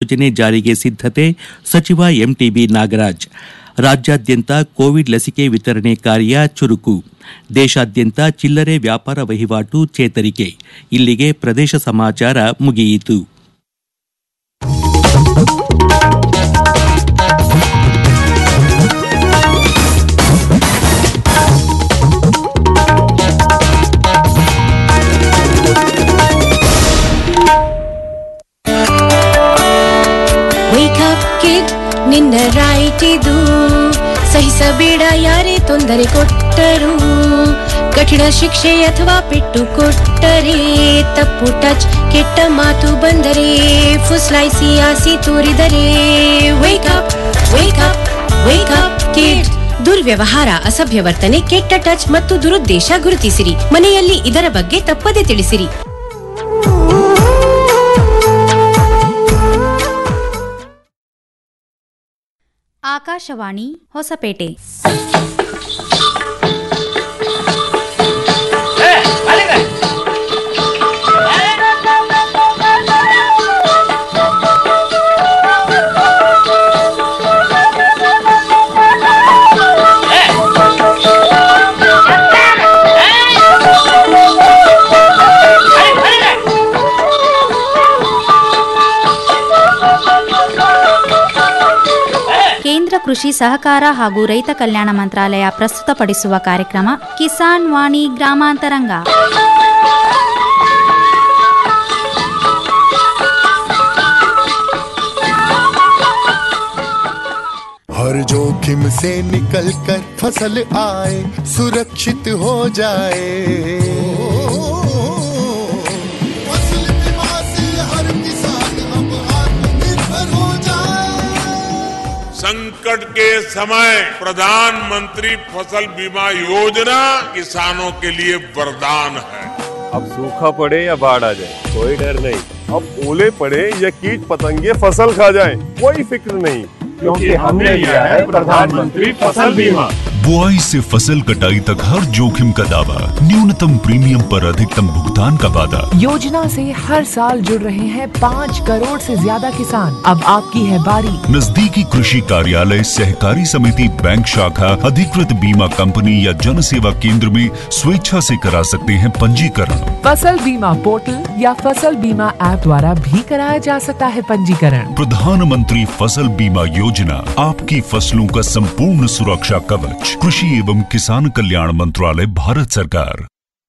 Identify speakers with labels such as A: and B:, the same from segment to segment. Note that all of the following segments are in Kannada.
A: ಯೋಜನೆ ಜಾರಿಗೆ ಸಿದ್ಧತೆ ಸಚಿವ ಎಂಟಿಬಿ ನಾಗರಾಜ್ ರಾಜ್ಯಾದ್ಯಂತ ಕೋವಿಡ್ ಲಸಿಕೆ ವಿತರಣೆ ಕಾರ್ಯ ಚುರುಕು ದೇಶಾದ್ಯಂತ ಚಿಲ್ಲರೆ ವ್ಯಾಪಾರ ವಹಿವಾಟು ಚೇತರಿಕೆ ಇಲ್ಲಿಗೆ ಪ್ರದೇಶ ಸಮಾಚಾರ ಮುಗಿಯಿತು
B: Wake up kid ನಿನ್ನ ರೈಟ್ ಇದು ಸಹಿಸಬೇಡ ಯಾರೇ ತೊಂದರೆ ಕೊಟ್ಟರು ಕಠಿಣ ಶಿಕ್ಷೆ ಅಥವಾ ಪೆಟ್ಟು ಕೊಟ್ಟರೆ ತಪ್ಪು ಟಚ್ ಕೆಟ್ಟ ಮಾತು ಬಂದರೆ ಫುಸ್ಲಾಯಿಸಿ ಆಸಿ ತೋರಿದರೆ wake up wake up wake up kid ದುರ್ವ್ಯವಹಾರ ಅಸಭ್ಯ ವರ್ತನೆ ಕೆಟ್ಟ ಟಚ್ ಮತ್ತು ದುರುದ್ದೇಶ ಗುರುತಿಸಿರಿ ಮನೆಯಲ್ಲಿ ಇದರ ಬಗ್ಗೆ ತಪ್ಪದೆ ತಿಳಿಸಿರಿ
C: ಆಕಾಶವಾಣಿ ಹೊಸಪೇಟೆ ಕೇಂದ್ರ ಕೃಷಿ ಸಹಕಾರ ಹಾಗೂ ರೈತ ಕಲ್ಯಾಣ ಮಂತ್ರಾಲಯ ಪ್ರಸ್ತುತಪಡಿಸುವ ಕಾರ್ಯಕ್ರಮ ಕಿಸಾನ್ ವಾಣಿ ಗ್ರಾಮಾಂತರಂಗ
D: हर जोखिम से निकल कर फसल आए सुरक्षित हो जाए फसल बीमा से हर किसान अब आत्मनिर्भर हो जाए
E: संकट के समय प्रधानमंत्री फसल बीमा योजना किसानों के लिए वरदान है
F: अब सूखा पड़े या बाढ़ आ जाए कोई डर नहीं अब ओले पड़े या कीट पतंगे फसल खा जाए कोई फिक्र नहीं क्योंकि हमने लिया है प्रधानमंत्री फसल बीमा
G: बुआई से फसल कटाई तक हर जोखिम का दावा न्यूनतम प्रीमियम पर अधिकतम भुगतान का वादा
H: योजना से हर साल जुड़ रहे हैं पाँच करोड़ से ज्यादा किसान अब आपकी है बारी
G: नजदीकी कृषि कार्यालय सहकारी समिति बैंक शाखा अधिकृत बीमा कंपनी या जन सेवा केंद्र में स्वेच्छा से करा सकते हैं पंजीकरण
H: फसल बीमा पोर्टल या फसल बीमा ऐप द्वारा भी कराया जा सकता है पंजीकरण
G: प्रधानमंत्री फसल बीमा योजना आपकी फसलों का संपूर्ण सुरक्षा कवच कृषि एवं किसान कल्याण मंत्रालय भारत सरकार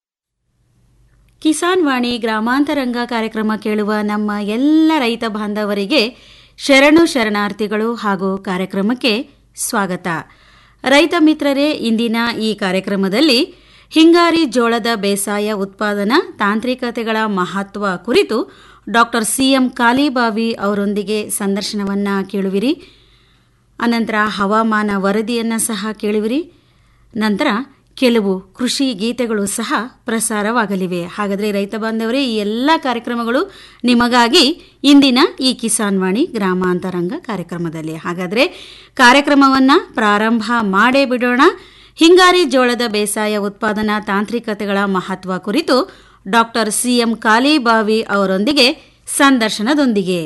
I: ಕಿಸಾನ್ ವಾಣಿ ಗ್ರಾಮಾಂತರಂಗ ಕಾರ್ಯಕ್ರಮ ಕೇಳುವ ನಮ್ಮ ಎಲ್ಲ ರೈತ ಬಾಂಧವರಿಗೆ ಶರಣು ಶರಣಾರ್ಥಿಗಳು ಹಾಗೂ ಕಾರ್ಯಕ್ರಮಕ್ಕೆ ಸ್ವಾಗತ ರೈತ ಮಿತ್ರರೇ ಇಂದಿನ ಈ ಕಾರ್ಯಕ್ರಮದಲ್ಲಿ ಹಿಂಗಾರಿ ಜೋಳದ ಬೇಸಾಯ ಉತ್ಪಾದನಾ ತಾಂತ್ರಿಕತೆಗಳ ಮಹತ್ವ ಕುರಿತು ಡಾಕ್ಟರ್ ಸಿಎಂ ಕಾಲಿಬಾವಿ ಅವರೊಂದಿಗೆ ಸಂದರ್ಶನವನ್ನು ಕೇಳುವಿರಿ ಅನಂತರ ಹವಾಮಾನ ವರದಿಯನ್ನು ಸಹ ಕೇಳುವಿರಿ ನಂತರ ಕೆಲವು ಕೃಷಿ ಗೀತೆಗಳು ಸಹ ಪ್ರಸಾರವಾಗಲಿವೆ ಹಾಗಾದರೆ ರೈತ ಬಾಂಧವರೇ ಈ ಎಲ್ಲ ಕಾರ್ಯಕ್ರಮಗಳು ನಿಮಗಾಗಿ ಇಂದಿನ ಈ ಕಿಸಾನ್ ವಾಣಿ ಗ್ರಾಮಾಂತರಂಗ ಕಾರ್ಯಕ್ರಮದಲ್ಲಿ ಹಾಗಾದರೆ ಕಾರ್ಯಕ್ರಮವನ್ನು ಪ್ರಾರಂಭ ಮಾಡೇ ಬಿಡೋಣ ಹಿಂಗಾರಿ ಜೋಳದ ಬೇಸಾಯ ಉತ್ಪಾದನಾ ತಾಂತ್ರಿಕತೆಗಳ ಮಹತ್ವ ಕುರಿತು ಡಾಕ್ಟರ್ ಸಿಎಂ ಕಾಲಿಬಾವಿ ಅವರೊಂದಿಗೆ ಸಂದರ್ಶನದೊಂದಿಗೆ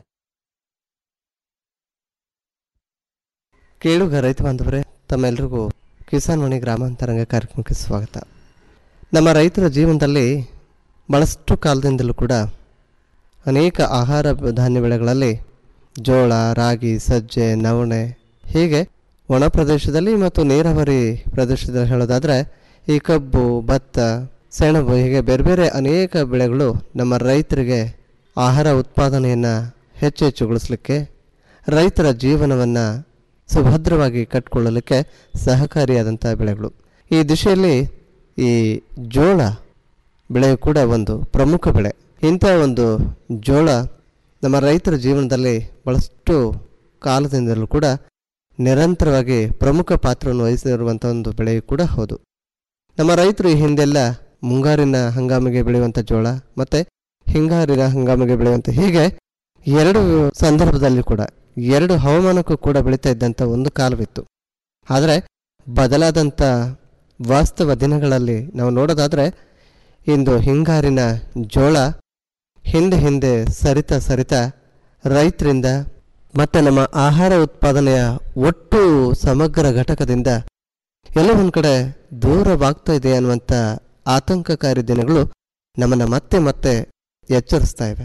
J: ಕೇಳುಗ ರೈತ ಬಾಂಧವರೇ ತಮ್ಮೆಲ್ಲರಿಗೂ ಕಿಸಾನ್ ವಾಣಿ ಗ್ರಾಮಾಂತರಂಗ ಕಾರ್ಯಕ್ರಮಕ್ಕೆ ಸ್ವಾಗತ ನಮ್ಮ ರೈತರ ಜೀವನದಲ್ಲಿ ಭಾಳಷ್ಟು ಕಾಲದಿಂದಲೂ ಕೂಡ ಅನೇಕ ಆಹಾರ ಧಾನ್ಯ ಬೆಳೆಗಳಲ್ಲಿ ಜೋಳ ರಾಗಿ ಸಜ್ಜೆ ನವಣೆ ಹೀಗೆ ಒಣ ಪ್ರದೇಶದಲ್ಲಿ ಮತ್ತು ನೀರಾವರಿ ಪ್ರದೇಶದಲ್ಲಿ ಹೇಳೋದಾದರೆ ಈ ಕಬ್ಬು ಭತ್ತ ಸೆಣಬು ಹೀಗೆ ಬೇರೆ ಬೇರೆ ಅನೇಕ ಬೆಳೆಗಳು ನಮ್ಮ ರೈತರಿಗೆ ಆಹಾರ ಉತ್ಪಾದನೆಯನ್ನು ಹೆಚ್ಚು ಹೆಚ್ಚುಗೊಳಿಸಲಿಕ್ಕೆ ರೈತರ ಜೀವನವನ್ನು ಸುಭದ್ರವಾಗಿ ಕಟ್ಟಿಕೊಳ್ಳಲಿಕ್ಕೆ ಸಹಕಾರಿಯಾದಂಥ ಬೆಳೆಗಳು ಈ ದಿಶೆಯಲ್ಲಿ ಈ ಜೋಳ ಬೆಳೆಯು ಕೂಡ ಒಂದು ಪ್ರಮುಖ ಬೆಳೆ ಇಂಥ ಒಂದು ಜೋಳ ನಮ್ಮ ರೈತರ ಜೀವನದಲ್ಲಿ ಭಾಳಷ್ಟು ಕಾಲದಿಂದಲೂ ಕೂಡ ನಿರಂತರವಾಗಿ ಪ್ರಮುಖ ಪಾತ್ರವನ್ನು ವಹಿಸಿರುವಂಥ ಒಂದು ಬೆಳೆಯು ಕೂಡ ಹೌದು ನಮ್ಮ ರೈತರು ಈ ಹಿಂದೆಲ್ಲ ಮುಂಗಾರಿನ ಹಂಗಾಮಿಗೆ ಬೆಳೆಯುವಂಥ ಜೋಳ ಮತ್ತು ಹಿಂಗಾರಿನ ಹಂಗಾಮಿಗೆ ಬೆಳೆಯುವಂಥ ಹೀಗೆ ಎರಡು ಸಂದರ್ಭದಲ್ಲಿ ಕೂಡ ಎರಡು ಹವಾಮಾನಕ್ಕೂ ಕೂಡ ಬೆಳೀತಾ ಇದ್ದಂಥ ಒಂದು ಕಾಲವಿತ್ತು ಆದರೆ ಬದಲಾದಂಥ ವಾಸ್ತವ ದಿನಗಳಲ್ಲಿ ನಾವು ನೋಡೋದಾದರೆ ಇಂದು ಹಿಂಗಾರಿನ ಜೋಳ ಹಿಂದೆ ಹಿಂದೆ ಸರಿತಾ ಸರಿತಾ ರೈತರಿಂದ ಮತ್ತು ನಮ್ಮ ಆಹಾರ ಉತ್ಪಾದನೆಯ ಒಟ್ಟು ಸಮಗ್ರ ಘಟಕದಿಂದ ಎಲ್ಲ ಒಂದು ಕಡೆ ದೂರವಾಗ್ತಾ ಇದೆ ಅನ್ನುವಂಥ ಆತಂಕಕಾರಿ ದಿನಗಳು ನಮ್ಮನ್ನು ಮತ್ತೆ ಮತ್ತೆ ಎಚ್ಚರಿಸ್ತಾ ಇವೆ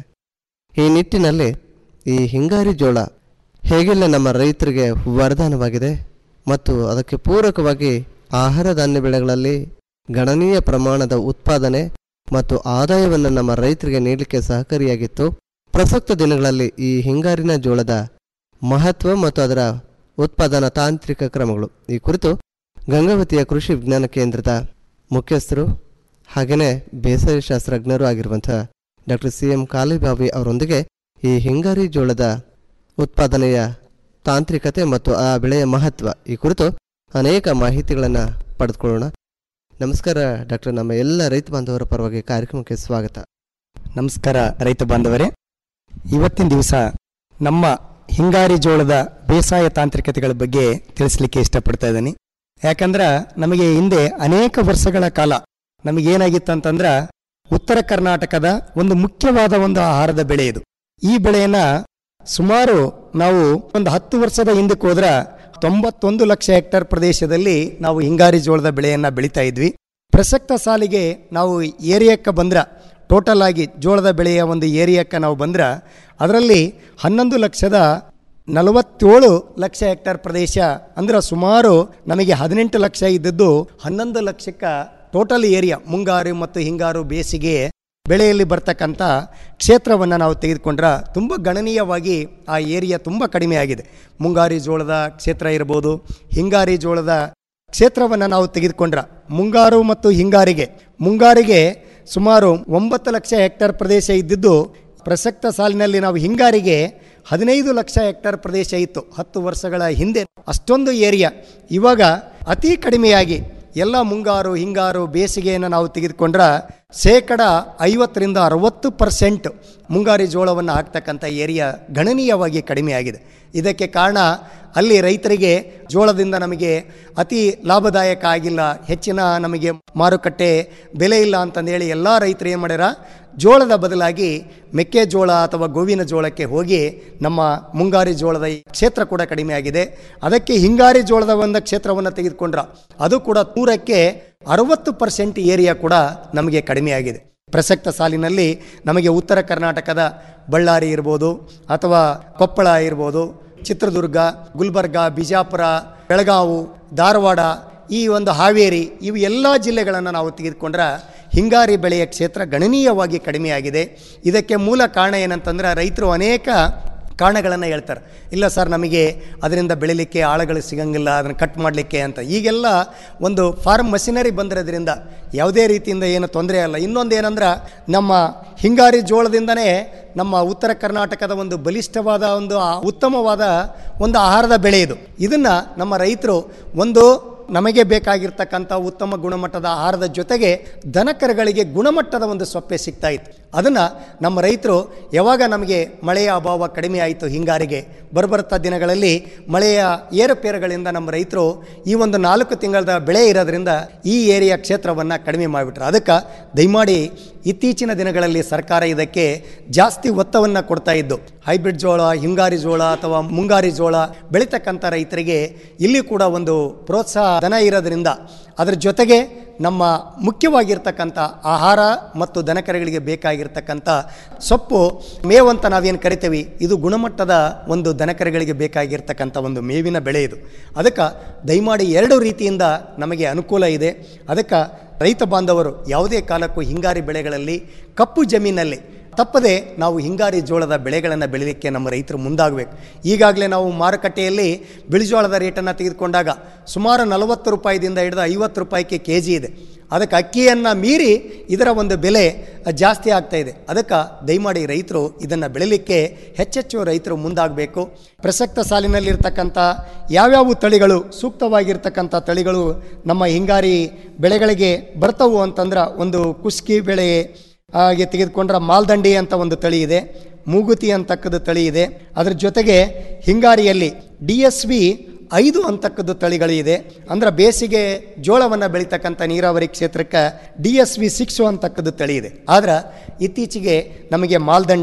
J: ಈ ನಿಟ್ಟಿನಲ್ಲಿ ಈ ಹಿಂಗಾರಿ ಜೋಳ ಹೇಗೆಲ್ಲ ನಮ್ಮ ರೈತರಿಗೆ ವರದಾನವಾಗಿದೆ ಮತ್ತು ಅದಕ್ಕೆ ಪೂರಕವಾಗಿ ಆಹಾರ ಧಾನ್ಯ ಬೆಳೆಗಳಲ್ಲಿ ಗಣನೀಯ ಪ್ರಮಾಣದ ಉತ್ಪಾದನೆ ಮತ್ತು ಆದಾಯವನ್ನು ನಮ್ಮ ರೈತರಿಗೆ ನೀಡಲಿಕ್ಕೆ ಸಹಕಾರಿಯಾಗಿತ್ತು ಪ್ರಸಕ್ತ ದಿನಗಳಲ್ಲಿ ಈ ಹಿಂಗಾರಿನ ಜೋಳದ ಮಹತ್ವ ಮತ್ತು ಅದರ ಉತ್ಪಾದನಾ ತಾಂತ್ರಿಕ ಕ್ರಮಗಳು ಈ ಕುರಿತು ಗಂಗಾವತಿಯ ಕೃಷಿ ವಿಜ್ಞಾನ ಕೇಂದ್ರದ ಮುಖ್ಯಸ್ಥರು ಹಾಗೆಯೇ ಬೇಸಾಯ ಶಾಸ್ತ್ರಜ್ಞರು ಆಗಿರುವಂಥ ಡಾಕ್ಟರ್ ಸಿ ಎಂ ಕಾಲಿಬಾವಿ ಅವರೊಂದಿಗೆ ಈ ಹಿಂಗಾರಿ ಜೋಳದ ಉತ್ಪಾದನೆಯ ತಾಂತ್ರಿಕತೆ ಮತ್ತು ಆ ಬೆಳೆಯ ಮಹತ್ವ ಈ ಕುರಿತು ಅನೇಕ ಮಾಹಿತಿಗಳನ್ನು ಪಡೆದುಕೊಳ್ಳೋಣ ನಮಸ್ಕಾರ ಡಾಕ್ಟರ್ ನಮ್ಮ ಎಲ್ಲ ರೈತ ಬಾಂಧವರ ಪರವಾಗಿ ಕಾರ್ಯಕ್ರಮಕ್ಕೆ ಸ್ವಾಗತ
K: ನಮಸ್ಕಾರ ರೈತ ಬಾಂಧವರೇ ಇವತ್ತಿನ ದಿವಸ ನಮ್ಮ ಹಿಂಗಾರಿ ಜೋಳದ ಬೇಸಾಯ ತಾಂತ್ರಿಕತೆಗಳ ಬಗ್ಗೆ ತಿಳಿಸ್ಲಿಕ್ಕೆ ಇಷ್ಟಪಡ್ತಾ ಇದ್ದೀನಿ ಯಾಕಂದ್ರೆ ನಮಗೆ ಹಿಂದೆ ಅನೇಕ ವರ್ಷಗಳ ಕಾಲ ನಮಗೇನಾಗಿತ್ತು ಅಂತಂದ್ರೆ ಉತ್ತರ ಕರ್ನಾಟಕದ ಒಂದು ಮುಖ್ಯವಾದ ಒಂದು ಆಹಾರದ ಬೆಳೆ ಇದು ಈ ಬೆಳೆಯನ್ನ ಸುಮಾರು ನಾವು ಒಂದು ಹತ್ತು ವರ್ಷದ ಹಿಂದಕ್ಕೆ ಹೋದ್ರ ತೊಂಬತ್ತೊಂದು ಲಕ್ಷ ಹೆಕ್ಟೇರ್ ಪ್ರದೇಶದಲ್ಲಿ ನಾವು ಹಿಂಗಾರಿ ಜೋಳದ ಬೆಳೆಯನ್ನ ಬೆಳೀತಾ ಇದ್ವಿ ಪ್ರಸಕ್ತ ಸಾಲಿಗೆ ನಾವು ಏರಿಯಾಕ್ಕೆ ಬಂದ್ರ ಟೋಟಲ್ ಆಗಿ ಜೋಳದ ಬೆಳೆಯ ಒಂದು ಏರಿಯಾಕ್ಕೆ ನಾವು ಬಂದ್ರ ಅದರಲ್ಲಿ ಹನ್ನೊಂದು ಲಕ್ಷದ ನಲವತ್ತೇಳು ಲಕ್ಷ ಹೆಕ್ಟೇರ್ ಪ್ರದೇಶ ಅಂದ್ರೆ ಸುಮಾರು ನಮಗೆ ಹದಿನೆಂಟು ಲಕ್ಷ ಇದ್ದದ್ದು ಹನ್ನೊಂದು ಲಕ್ಷಕ್ಕೆ ಟೋಟಲ್ ಏರಿಯಾ ಮುಂಗಾರು ಮತ್ತು ಹಿಂಗಾರು ಬೇಸಿಗೆ ಬೆಳೆಯಲ್ಲಿ ಬರ್ತಕ್ಕಂಥ ಕ್ಷೇತ್ರವನ್ನು ನಾವು ತೆಗೆದುಕೊಂಡ್ರೆ ತುಂಬ ಗಣನೀಯವಾಗಿ ಆ ಏರಿಯಾ ತುಂಬ ಕಡಿಮೆ ಆಗಿದೆ ಮುಂಗಾರಿ ಜೋಳದ ಕ್ಷೇತ್ರ ಇರ್ಬೋದು ಹಿಂಗಾರಿ ಜೋಳದ ಕ್ಷೇತ್ರವನ್ನು ನಾವು ತೆಗೆದುಕೊಂಡ್ರೆ ಮುಂಗಾರು ಮತ್ತು ಹಿಂಗಾರಿಗೆ ಮುಂಗಾರಿಗೆ ಸುಮಾರು ಒಂಬತ್ತು ಲಕ್ಷ ಹೆಕ್ಟೇರ್ ಪ್ರದೇಶ ಇದ್ದಿದ್ದು ಪ್ರಸಕ್ತ ಸಾಲಿನಲ್ಲಿ ನಾವು ಹಿಂಗಾರಿಗೆ ಹದಿನೈದು ಲಕ್ಷ ಹೆಕ್ಟೇರ್ ಪ್ರದೇಶ ಇತ್ತು ಹತ್ತು ವರ್ಷಗಳ ಹಿಂದೆ ಅಷ್ಟೊಂದು ಏರಿಯಾ ಇವಾಗ ಅತಿ ಕಡಿಮೆಯಾಗಿ ಎಲ್ಲ ಮುಂಗಾರು ಹಿಂಗಾರು ಬೇಸಿಗೆಯನ್ನು ನಾವು ತೆಗೆದುಕೊಂಡ್ರೆ ಶೇಕಡ ಐವತ್ತರಿಂದ ಅರವತ್ತು ಪರ್ಸೆಂಟ್ ಮುಂಗಾರಿ ಜೋಳವನ್ನು ಹಾಕ್ತಕ್ಕಂಥ ಏರಿಯಾ ಗಣನೀಯವಾಗಿ ಕಡಿಮೆಯಾಗಿದೆ ಇದಕ್ಕೆ ಕಾರಣ ಅಲ್ಲಿ ರೈತರಿಗೆ ಜೋಳದಿಂದ ನಮಗೆ ಅತಿ ಲಾಭದಾಯಕ ಆಗಿಲ್ಲ ಹೆಚ್ಚಿನ ನಮಗೆ ಮಾರುಕಟ್ಟೆ ಬೆಲೆ ಇಲ್ಲ ಅಂತಂದೇಳಿ ಎಲ್ಲ ರೈತರು ಏನು ಮಾಡ್ಯಾರ ಜೋಳದ ಬದಲಾಗಿ ಮೆಕ್ಕೆಜೋಳ ಅಥವಾ ಗೋವಿನ ಜೋಳಕ್ಕೆ ಹೋಗಿ ನಮ್ಮ ಮುಂಗಾರಿ ಜೋಳದ ಈ ಕ್ಷೇತ್ರ ಕೂಡ ಕಡಿಮೆ ಆಗಿದೆ ಅದಕ್ಕೆ ಹಿಂಗಾರಿ ಜೋಳದ ಒಂದು ಕ್ಷೇತ್ರವನ್ನು ತೆಗೆದುಕೊಂಡ್ರ ಅದು ಕೂಡ ನೂರಕ್ಕೆ ಅರವತ್ತು ಪರ್ಸೆಂಟ್ ಏರಿಯಾ ಕೂಡ ನಮಗೆ ಕಡಿಮೆ ಆಗಿದೆ ಪ್ರಸಕ್ತ ಸಾಲಿನಲ್ಲಿ ನಮಗೆ ಉತ್ತರ ಕರ್ನಾಟಕದ ಬಳ್ಳಾರಿ ಇರ್ಬೋದು ಅಥವಾ ಕೊಪ್ಪಳ ಇರ್ಬೋದು ಚಿತ್ರದುರ್ಗ ಗುಲ್ಬರ್ಗ ಬಿಜಾಪುರ ಬೆಳಗಾವು ಧಾರವಾಡ ಈ ಒಂದು ಹಾವೇರಿ ಇವು ಎಲ್ಲ ಜಿಲ್ಲೆಗಳನ್ನು ನಾವು ತೆಗೆದುಕೊಂಡ್ರೆ ಹಿಂಗಾರಿ ಬೆಳೆಯ ಕ್ಷೇತ್ರ ಗಣನೀಯವಾಗಿ ಕಡಿಮೆಯಾಗಿದೆ ಇದಕ್ಕೆ ಮೂಲ ಕಾರಣ ಏನಂತಂದ್ರೆ ರೈತರು ಅನೇಕ ಕಾರಣಗಳನ್ನು ಹೇಳ್ತಾರೆ ಇಲ್ಲ ಸರ್ ನಮಗೆ ಅದರಿಂದ ಬೆಳಿಲಿಕ್ಕೆ ಆಳುಗಳು ಸಿಗಂಗಿಲ್ಲ ಅದನ್ನು ಕಟ್ ಮಾಡಲಿಕ್ಕೆ ಅಂತ ಈಗೆಲ್ಲ ಒಂದು ಫಾರ್ಮ್ ಮಷಿನರಿ ಬಂದಿರೋದ್ರಿಂದ ಯಾವುದೇ ರೀತಿಯಿಂದ ಏನು ತೊಂದರೆ ಅಲ್ಲ ಇನ್ನೊಂದು ಏನಂದ್ರೆ ನಮ್ಮ ಹಿಂಗಾರಿ ಜೋಳದಿಂದನೇ ನಮ್ಮ ಉತ್ತರ ಕರ್ನಾಟಕದ ಒಂದು ಬಲಿಷ್ಠವಾದ ಒಂದು ಆ- ಉತ್ತಮವಾದ ಒಂದು ಆಹಾರದ ಬೆಳೆ ಇದು ಇದನ್ನು ನಮ್ಮ ರೈತರು ಒಂದು ನಮಗೆ ಬೇಕಾಗಿರ್ತಕ್ಕಂಥ ಉತ್ತಮ ಗುಣಮಟ್ಟದ ಆಹಾರದ ಜೊತೆಗೆ ದನಕರುಗಳಿಗೆ ಗುಣಮಟ್ಟದ ಒಂದು ಸೊಪ್ಪೆ ಸಿಗ್ತಾ ಇತ್ತು ಅದನ್ನು ನಮ್ಮ ರೈತರು ಯಾವಾಗ ನಮಗೆ ಮಳೆಯ ಅಭಾವ ಕಡಿಮೆ ಆಯಿತು ಹಿಂಗಾರಿಗೆ ಬರಬರ್ತಾ ದಿನಗಳಲ್ಲಿ ಮಳೆಯ ಏರುಪೇರುಗಳಿಂದ ನಮ್ಮ ರೈತರು ಈ ಒಂದು ನಾಲ್ಕು ತಿಂಗಳ ಬೆಳೆ ಇರೋದ್ರಿಂದ ಈ ಏರಿಯಾ ಕ್ಷೇತ್ರವನ್ನು ಕಡಿಮೆ ಮಾಡಿಬಿಟ್ರು ಅದಕ್ಕೆ ದಯಮಾಡಿ ಇತ್ತೀಚಿನ ದಿನಗಳಲ್ಲಿ ಸರ್ಕಾರ ಇದಕ್ಕೆ ಜಾಸ್ತಿ ಒತ್ತವನ್ನು ಕೊಡ್ತಾ ಇದ್ದು ಹೈಬ್ರಿಡ್ ಜೋಳ ಹಿಂಗಾರಿ ಜೋಳ ಅಥವಾ ಮುಂಗಾರಿ ಜೋಳ ಬೆಳೀತಕ್ಕಂಥ ರೈತರಿಗೆ ಇಲ್ಲಿ ಕೂಡ ಒಂದು ಪ್ರೋತ್ಸಾಹ ಧನ ಇರೋದ್ರಿಂದ ಅದರ ಜೊತೆಗೆ ನಮ್ಮ ಮುಖ್ಯವಾಗಿರ್ತಕ್ಕಂಥ ಆಹಾರ ಮತ್ತು ದನಕರುಗಳಿಗೆ ಬೇಕಾಗಿರ್ತಕ್ಕಂಥ ಸೊಪ್ಪು ಮೇವು ಅಂತ ನಾವೇನು ಕರಿತೀವಿ ಇದು ಗುಣಮಟ್ಟದ ಒಂದು ದನಕರುಗಳಿಗೆ ಬೇಕಾಗಿರ್ತಕ್ಕಂಥ ಒಂದು ಮೇವಿನ ಬೆಳೆ ಇದು ಅದಕ್ಕೆ ದಯಮಾಡಿ ಎರಡು ರೀತಿಯಿಂದ ನಮಗೆ ಅನುಕೂಲ ಇದೆ ಅದಕ್ಕೆ ರೈತ ಬಾಂಧವರು ಯಾವುದೇ ಕಾಲಕ್ಕೂ ಹಿಂಗಾರಿ ಬೆಳೆಗಳಲ್ಲಿ ಕಪ್ಪು ಜಮೀನಲ್ಲಿ ತಪ್ಪದೆ ನಾವು ಹಿಂಗಾರಿ ಜೋಳದ ಬೆಳೆಗಳನ್ನು ಬೆಳೀಲಿಕ್ಕೆ ನಮ್ಮ ರೈತರು ಮುಂದಾಗಬೇಕು ಈಗಾಗಲೇ ನಾವು ಮಾರುಕಟ್ಟೆಯಲ್ಲಿ ಬಿಳಿಜೋಳದ ರೇಟನ್ನು ತೆಗೆದುಕೊಂಡಾಗ ಸುಮಾರು ನಲವತ್ತು ರೂಪಾಯಿದಿಂದ ಹಿಡಿದು ಐವತ್ತು ರೂಪಾಯಿಗೆ ಕೆ ಜಿ ಇದೆ ಅದಕ್ಕೆ ಅಕ್ಕಿಯನ್ನು ಮೀರಿ ಇದರ ಒಂದು ಬೆಲೆ ಜಾಸ್ತಿ ಆಗ್ತಾ ಇದೆ ಅದಕ್ಕೆ ದಯಮಾಡಿ ರೈತರು ಇದನ್ನು ಬೆಳೀಲಿಕ್ಕೆ ಹೆಚ್ಚೆಚ್ಚು ರೈತರು ಮುಂದಾಗಬೇಕು ಪ್ರಸಕ್ತ ಸಾಲಿನಲ್ಲಿರ್ತಕ್ಕಂಥ ಯಾವ್ಯಾವ ತಳಿಗಳು ಸೂಕ್ತವಾಗಿರ್ತಕ್ಕಂಥ ತಳಿಗಳು ನಮ್ಮ ಹಿಂಗಾರಿ ಬೆಳೆಗಳಿಗೆ ಬರ್ತವು ಅಂತಂದ್ರೆ ಒಂದು ಕುಸ್ಕಿ ಬೆಳೆ ಹಾಗೆ ತೆಗೆದುಕೊಂಡ್ರೆ ಮಾಲ್ದಂಡಿ ಅಂತ ಒಂದು ತಳಿ ಇದೆ ಮೂಗುತಿ ಅಂತಕ್ಕದ್ದು ತಳಿ ಇದೆ ಅದ್ರ ಜೊತೆಗೆ ಹಿಂಗಾರಿಯಲ್ಲಿ ಡಿ ಎಸ್ ವಿ ಐದು ಅಂತಕ್ಕದ್ದು ತಳಿಗಳು ಇದೆ ಅಂದ್ರೆ ಬೇಸಿಗೆ ಜೋಳವನ್ನು ಬೆಳೀತಕ್ಕಂಥ ನೀರಾವರಿ ಕ್ಷೇತ್ರಕ್ಕೆ ಡಿ ಎಸ್ ವಿ ಸಿಕ್ಸು ಅಂತಕ್ಕದ್ದು ತಳಿ ಇದೆ ಆದ್ರೆ ಇತ್ತೀಚೆಗೆ ನಮಗೆ ಮಾಲ್ದಂಡಿ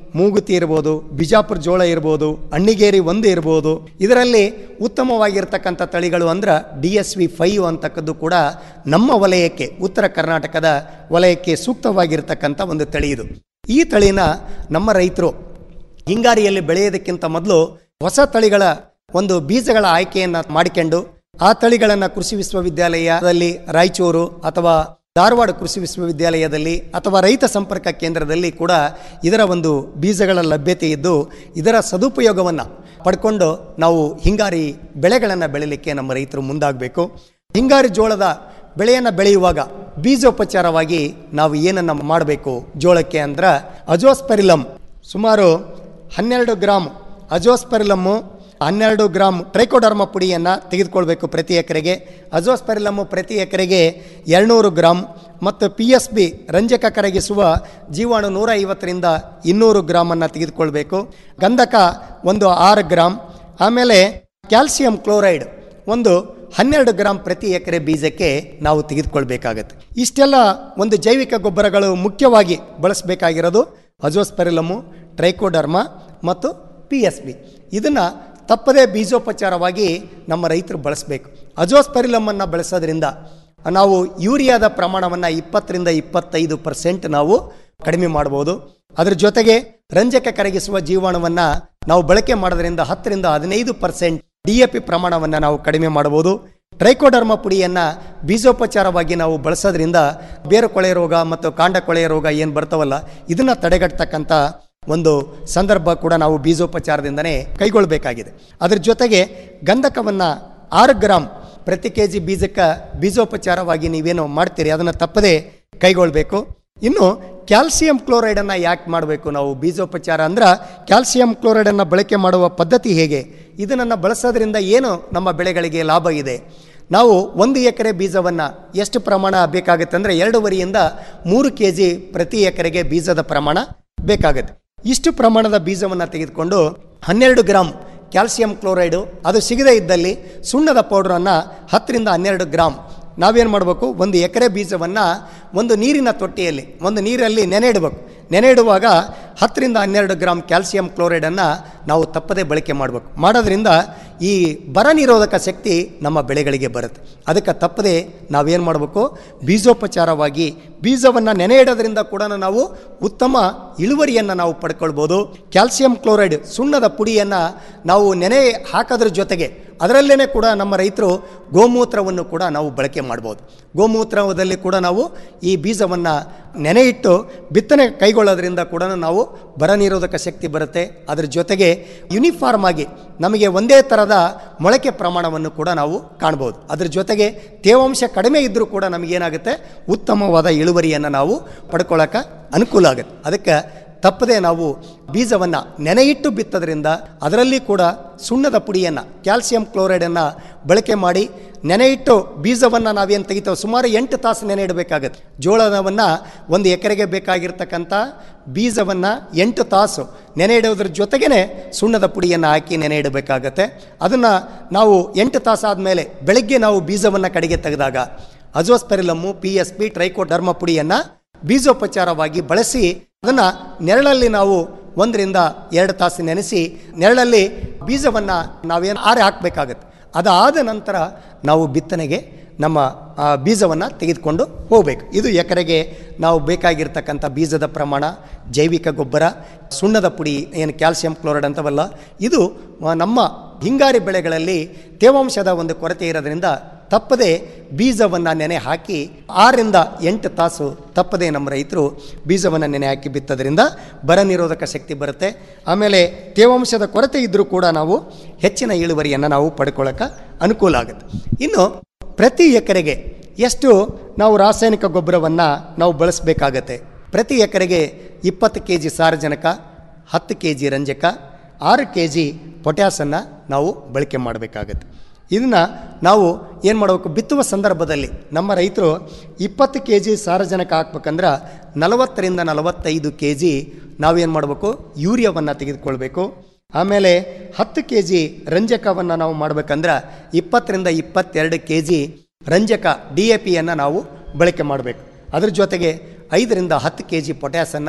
K: ಮೂಗುತಿ ಇರ್ಬೋದು ಬಿಜಾಪುರ ಜೋಳ ಇರ್ಬೋದು ಅಣ್ಣಿಗೇರಿ ಒಂದು ಇರ್ಬೋದು ಇದರಲ್ಲಿ ಉತ್ತಮವಾಗಿರ್ತಕ್ಕಂಥ ತಳಿಗಳು ಅಂದ್ರೆ ಡಿ ಎಸ್ ವಿ ಫೈವ್ ಅಂತಕ್ಕದ್ದು ಕೂಡ ನಮ್ಮ ವಲಯಕ್ಕೆ ಉತ್ತರ ಕರ್ನಾಟಕದ ವಲಯಕ್ಕೆ ಸೂಕ್ತವಾಗಿರ್ತಕ್ಕಂಥ ಒಂದು ತಳಿ ಇದು ಈ ತಳಿನ ನಮ್ಮ ರೈತರು ಹಿಂಗಾರಿಯಲ್ಲಿ ಬೆಳೆಯೋದಕ್ಕಿಂತ ಮೊದಲು ಹೊಸ ತಳಿಗಳ ಒಂದು ಬೀಜಗಳ ಆಯ್ಕೆಯನ್ನು ಮಾಡಿಕೊಂಡು ಆ ತಳಿಗಳನ್ನು ಕೃಷಿ ವಿಶ್ವವಿದ್ಯಾಲಯದಲ್ಲಿ ರಾಯಚೂರು ಅಥವಾ ಧಾರವಾಡ ಕೃಷಿ ವಿಶ್ವವಿದ್ಯಾಲಯದಲ್ಲಿ ಅಥವಾ ರೈತ ಸಂಪರ್ಕ ಕೇಂದ್ರದಲ್ಲಿ ಕೂಡ ಇದರ ಒಂದು ಬೀಜಗಳ ಲಭ್ಯತೆ ಇದ್ದು ಇದರ ಸದುಪಯೋಗವನ್ನು ಪಡ್ಕೊಂಡು ನಾವು ಹಿಂಗಾರಿ ಬೆಳೆಗಳನ್ನು ಬೆಳಿಲಿಕ್ಕೆ ನಮ್ಮ ರೈತರು ಮುಂದಾಗಬೇಕು ಹಿಂಗಾರಿ ಜೋಳದ ಬೆಳೆಯನ್ನು ಬೆಳೆಯುವಾಗ ಬೀಜೋಪಚಾರವಾಗಿ ನಾವು ಏನನ್ನು ಮಾಡಬೇಕು ಜೋಳಕ್ಕೆ ಅಂದ್ರೆ ಅಜೋಸ್ಪೆರಿಲಮ್ ಸುಮಾರು ಹನ್ನೆರಡು ಗ್ರಾಮ್ ಅಜೋಸ್ಪೆರಿಲಮ್ಮು ಹನ್ನೆರಡು ಗ್ರಾಮ್ ಟ್ರೈಕೋಡರ್ಮ ಪುಡಿಯನ್ನು ತೆಗೆದುಕೊಳ್ಬೇಕು ಪ್ರತಿ ಎಕರೆಗೆ ಅಜೋಸ್ಪೆರಿಲಮ್ಮು ಪ್ರತಿ ಎಕರೆಗೆ ಎರಡುನೂರು ಗ್ರಾಮ್ ಮತ್ತು ಪಿ ಎಸ್ ಬಿ ರಂಜಕ ಕರಗಿಸುವ ಜೀವಾಣು ನೂರ ಐವತ್ತರಿಂದ ಇನ್ನೂರು ಗ್ರಾಮನ್ನು ತೆಗೆದುಕೊಳ್ಬೇಕು ಗಂಧಕ ಒಂದು ಆರು ಗ್ರಾಮ್ ಆಮೇಲೆ ಕ್ಯಾಲ್ಸಿಯಂ ಕ್ಲೋರೈಡ್ ಒಂದು ಹನ್ನೆರಡು ಗ್ರಾಮ್ ಪ್ರತಿ ಎಕರೆ ಬೀಜಕ್ಕೆ ನಾವು ತೆಗೆದುಕೊಳ್ಬೇಕಾಗತ್ತೆ ಇಷ್ಟೆಲ್ಲ ಒಂದು ಜೈವಿಕ ಗೊಬ್ಬರಗಳು ಮುಖ್ಯವಾಗಿ ಬಳಸಬೇಕಾಗಿರೋದು ಅಜೋಸ್ಪೆರಿಲಮು ಟ್ರೈಕೋಡರ್ಮ ಮತ್ತು ಪಿ ಎಸ್ ಬಿ ಇದನ್ನು ತಪ್ಪದೇ ಬೀಜೋಪಚಾರವಾಗಿ ನಮ್ಮ ರೈತರು ಬಳಸಬೇಕು ಅಜೋಸ್ಪೆರಿಲಮನ್ನು ಬಳಸೋದ್ರಿಂದ ನಾವು ಯೂರಿಯಾದ ಪ್ರಮಾಣವನ್ನು ಇಪ್ಪತ್ತರಿಂದ ಇಪ್ಪತ್ತೈದು ಪರ್ಸೆಂಟ್ ನಾವು ಕಡಿಮೆ ಮಾಡ್ಬೋದು ಅದ್ರ ಜೊತೆಗೆ ರಂಜಕ ಕರಗಿಸುವ ಜೀವಾಣುವನ್ನು ನಾವು ಬಳಕೆ ಮಾಡೋದ್ರಿಂದ ಹತ್ತರಿಂದ ಹದಿನೈದು ಪರ್ಸೆಂಟ್ ಡಿ ಎ ಪಿ ಪ್ರಮಾಣವನ್ನು ನಾವು ಕಡಿಮೆ ಮಾಡ್ಬೋದು ಟ್ರೈಕೋಡರ್ಮ ಪುಡಿಯನ್ನು ಬೀಜೋಪಚಾರವಾಗಿ ನಾವು ಬಳಸೋದ್ರಿಂದ ಬೇರು ಕೊಳೆ ರೋಗ ಮತ್ತು ಕಾಂಡ ಕೊಳೆಯ ರೋಗ ಏನು ಬರ್ತಾವಲ್ಲ ಇದನ್ನು ತಡೆಗಟ್ಟತಕ್ಕಂಥ ಒಂದು ಸಂದರ್ಭ ಕೂಡ ನಾವು ಬೀಜೋಪಚಾರದಿಂದನೇ ಕೈಗೊಳ್ಳಬೇಕಾಗಿದೆ ಅದ್ರ ಜೊತೆಗೆ ಗಂಧಕವನ್ನು ಆರು ಗ್ರಾಮ್ ಪ್ರತಿ ಕೆ ಜಿ ಬೀಜಕ್ಕೆ ಬೀಜೋಪಚಾರವಾಗಿ ನೀವೇನು ಮಾಡ್ತೀರಿ ಅದನ್ನು ತಪ್ಪದೇ ಕೈಗೊಳ್ಳಬೇಕು ಇನ್ನು ಕ್ಯಾಲ್ಸಿಯಂ ಕ್ಲೋರೈಡನ್ನು ಯಾಕೆ ಮಾಡಬೇಕು ನಾವು ಬೀಜೋಪಚಾರ ಅಂದ್ರೆ ಕ್ಯಾಲ್ಸಿಯಂ ಕ್ಲೋರೈಡನ್ನು ಬಳಕೆ ಮಾಡುವ ಪದ್ಧತಿ ಹೇಗೆ ಇದನ್ನು ಬಳಸೋದ್ರಿಂದ ಏನು ನಮ್ಮ ಬೆಳೆಗಳಿಗೆ ಲಾಭ ಇದೆ ನಾವು ಒಂದು ಎಕರೆ ಬೀಜವನ್ನು ಎಷ್ಟು ಪ್ರಮಾಣ ಬೇಕಾಗುತ್ತೆ ಅಂದರೆ ಎರಡೂವರೆಯಿಂದ ಮೂರು ಕೆ ಜಿ ಪ್ರತಿ ಎಕರೆಗೆ ಬೀಜದ ಪ್ರಮಾಣ ಬೇಕಾಗುತ್ತೆ ಇಷ್ಟು ಪ್ರಮಾಣದ ಬೀಜವನ್ನು ತೆಗೆದುಕೊಂಡು ಹನ್ನೆರಡು ಗ್ರಾಮ್ ಕ್ಯಾಲ್ಸಿಯಂ ಕ್ಲೋರೈಡು ಅದು ಸಿಗದೇ ಇದ್ದಲ್ಲಿ ಸುಣ್ಣದ ಪೌಡ್ರನ್ನು ಹತ್ತರಿಂದ ಹನ್ನೆರಡು ಗ್ರಾಮ್ ನಾವೇನು ಮಾಡಬೇಕು ಒಂದು ಎಕರೆ ಬೀಜವನ್ನು ಒಂದು ನೀರಿನ ತೊಟ್ಟಿಯಲ್ಲಿ ಒಂದು ನೀರಲ್ಲಿ ನೆನೆ ಇಡಬೇಕು ನೆನೆ ಇಡುವಾಗ ಹತ್ತರಿಂದ ಹನ್ನೆರಡು ಗ್ರಾಮ್ ಕ್ಯಾಲ್ಸಿಯಂ ಕ್ಲೋರೈಡನ್ನು ನಾವು ತಪ್ಪದೇ ಬಳಕೆ ಮಾಡಬೇಕು ಮಾಡೋದ್ರಿಂದ ಈ ಬರ ನಿರೋಧಕ ಶಕ್ತಿ ನಮ್ಮ ಬೆಳೆಗಳಿಗೆ ಬರುತ್ತೆ ಅದಕ್ಕೆ ತಪ್ಪದೆ ನಾವೇನು ಮಾಡಬೇಕು ಬೀಜೋಪಚಾರವಾಗಿ ಬೀಜವನ್ನು ನೆನೆ ಇಡೋದ್ರಿಂದ ಕೂಡ ನಾವು ಉತ್ತಮ ಇಳುವರಿಯನ್ನು ನಾವು ಪಡ್ಕೊಳ್ಬೋದು ಕ್ಯಾಲ್ಸಿಯಂ ಕ್ಲೋರೈಡ್ ಸುಣ್ಣದ ಪುಡಿಯನ್ನು ನಾವು ನೆನೆ ಹಾಕೋದ್ರ ಜೊತೆಗೆ ಅದರಲ್ಲೇ ಕೂಡ ನಮ್ಮ ರೈತರು ಗೋಮೂತ್ರವನ್ನು ಕೂಡ ನಾವು ಬಳಕೆ ಮಾಡ್ಬೋದು ಗೋಮೂತ್ರದಲ್ಲಿ ಕೂಡ ನಾವು ಈ ಬೀಜವನ್ನು ನೆನೆ ಇಟ್ಟು ಬಿತ್ತನೆ ಕೈಗೊಳ್ಳೋದ್ರಿಂದ ಕೂಡ ನಾವು ಬರ ನಿರೋಧಕ ಶಕ್ತಿ ಬರುತ್ತೆ ಅದರ ಜೊತೆಗೆ ಯೂನಿಫಾರ್ಮ್ ಆಗಿ ನಮಗೆ ಒಂದೇ ಥರದ ಮೊಳಕೆ ಪ್ರಮಾಣವನ್ನು ಕೂಡ ನಾವು ಕಾಣ್ಬೋದು ಅದ್ರ ಜೊತೆಗೆ ತೇವಾಂಶ ಕಡಿಮೆ ಇದ್ದರೂ ಕೂಡ ನಮಗೇನಾಗುತ್ತೆ ಉತ್ತಮವಾದ ಇಳುವರಿಯನ್ನು ನಾವು ಪಡ್ಕೊಳ್ಳೋಕೆ ಅನುಕೂಲ ಆಗುತ್ತೆ ಅದಕ್ಕೆ ತಪ್ಪದೆ ನಾವು ಬೀಜವನ್ನು ನೆನೆಯಿಟ್ಟು ಬಿತ್ತೋದ್ರಿಂದ ಅದರಲ್ಲಿ ಕೂಡ ಸುಣ್ಣದ ಪುಡಿಯನ್ನು ಕ್ಯಾಲ್ಸಿಯಂ ಕ್ಲೋರೈಡನ್ನು ಬಳಕೆ ಮಾಡಿ ನೆನೆಯಿಟ್ಟು ಬೀಜವನ್ನು ನಾವೇನು ತೆಗಿತೇವೆ ಸುಮಾರು ಎಂಟು ತಾಸು ನೆನೆ ಇಡಬೇಕಾಗತ್ತೆ ಜೋಳವನ್ನು ಒಂದು ಎಕರೆಗೆ ಬೇಕಾಗಿರ್ತಕ್ಕಂಥ ಬೀಜವನ್ನು ಎಂಟು ತಾಸು ನೆನೆ ಇಡೋದ್ರ ಜೊತೆಗೇ ಸುಣ್ಣದ ಪುಡಿಯನ್ನು ಹಾಕಿ ನೆನೆ ಇಡಬೇಕಾಗತ್ತೆ ಅದನ್ನು ನಾವು ಎಂಟು ತಾಸು ಆದಮೇಲೆ ಬೆಳಗ್ಗೆ ನಾವು ಬೀಜವನ್ನು ಕಡೆಗೆ ತೆಗೆದಾಗ azospirillum P S P trichoderma ಪುಡಿಯನ್ನು ಬೀಜೋಪಚಾರವಾಗಿ ಬಳಸಿ ಅದನ್ನು ನೆರಳಲ್ಲಿ ನಾವು ಒಂದರಿಂದ ಎರಡು ತಾಸು ನೆನೆಸಿ ನೆರಳಲ್ಲಿ ಬೀಜವನ್ನು ನಾವೇನು ಆರೆ ಹಾಕಬೇಕಾಗತ್ತೆ ಅದಾದ ನಂತರ ನಾವು ಬಿತ್ತನೆಗೆ ನಮ್ಮ ಬೀಜವನ್ನು ತೆಗೆದುಕೊಂಡು ಹೋಗಬೇಕು ಇದು ಎಕರೆಗೆ ನಾವು ಬೇಕಾಗಿರ್ತಕ್ಕಂಥ ಬೀಜದ ಪ್ರಮಾಣ ಜೈವಿಕ ಗೊಬ್ಬರ ಸುಣ್ಣದ ಪುಡಿ ಏನು ಕ್ಯಾಲ್ಸಿಯಂ ಕ್ಲೋರೈಡ್ ಅಂತವಲ್ಲ ಇದು ಆ, ನಮ್ಮ ಹಿಂಗಾರಿ ಬೆಳೆಗಳಲ್ಲಿ ತೇವಾಂಶದ ಒಂದು ಕೊರತೆ ಇರೋದ್ರಿಂದ ತಪ್ಪದೆ ಬೀಜವನ್ನು ನೆನೆ ಹಾಕಿ ಆರರಿಂದ ಎಂಟು ತಾಸು ತಪ್ಪದೆ ನಮ್ಮ ರೈತರು ಬೀಜವನ್ನು ನೆನೆ ಹಾಕಿ ಬಿತ್ತೋದ್ರಿಂದ ಬರ ನಿರೋಧಕ ಶಕ್ತಿ ಬರುತ್ತೆ ಆಮೇಲೆ ತೇವಾಂಶದ ಕೊರತೆ ಇದ್ದರೂ ಕೂಡ ನಾವು ಹೆಚ್ಚಿನ ಇಳುವರಿಯನ್ನು ನಾವು ಪಡ್ಕೊಳ್ಳೋಕೆ ಅನುಕೂಲ ಆಗುತ್ತೆ ಇನ್ನು ಪ್ರತಿ ಎಕರೆಗೆ ಎಷ್ಟು ನಾವು ರಾಸಾಯನಿಕ ಗೊಬ್ಬರವನ್ನು ನಾವು ಬಳಸಬೇಕಾಗತ್ತೆ ಪ್ರತಿ ಎಕರೆಗೆ ಇಪ್ಪತ್ತು ಕೆ ಜಿ ಸಾರಜನಕ ಹತ್ತು ಕೆ ಜಿ ರಂಜಕ ಆರು ಕೆ ಜಿ ಪೊಟ್ಯಾಸನ್ನು ನಾವು ಬಳಕೆ ಮಾಡಬೇಕಾಗತ್ತೆ ಇದನ್ನು ನಾವು ಏನು ಮಾಡಬೇಕು ಬಿತ್ತುವ ಸಂದರ್ಭದಲ್ಲಿ ನಮ್ಮ ರೈತರು ಇಪ್ಪತ್ತು ಕೆ ಜಿ ಸಾರಜನಕ ಹಾಕ್ಬೇಕಂದ್ರೆ ನಲವತ್ತರಿಂದ ನಲವತ್ತೈದು ಕೆ ಜಿ ನಾವೇನು ಮಾಡಬೇಕು ಯೂರಿಯಾವನ್ನು ತೆಗೆದುಕೊಳ್ಬೇಕು ಆಮೇಲೆ ಹತ್ತು ಕೆ ಜಿ ರಂಜಕವನ್ನು ನಾವು ಮಾಡಬೇಕಂದ್ರೆ ಇಪ್ಪತ್ತರಿಂದ ಇಪ್ಪತ್ತೆರಡು ಕೆ ಜಿ ರಂಜಕ ಡಿ ಎ ಪಿಯನ್ನು ನಾವು ಬಳಕೆ ಮಾಡಬೇಕು ಅದ್ರ ಜೊತೆಗೆ ಐದರಿಂದ ಹತ್ತು ಕೆ ಜಿ ಪೊಟ್ಯಾಸನ್ನು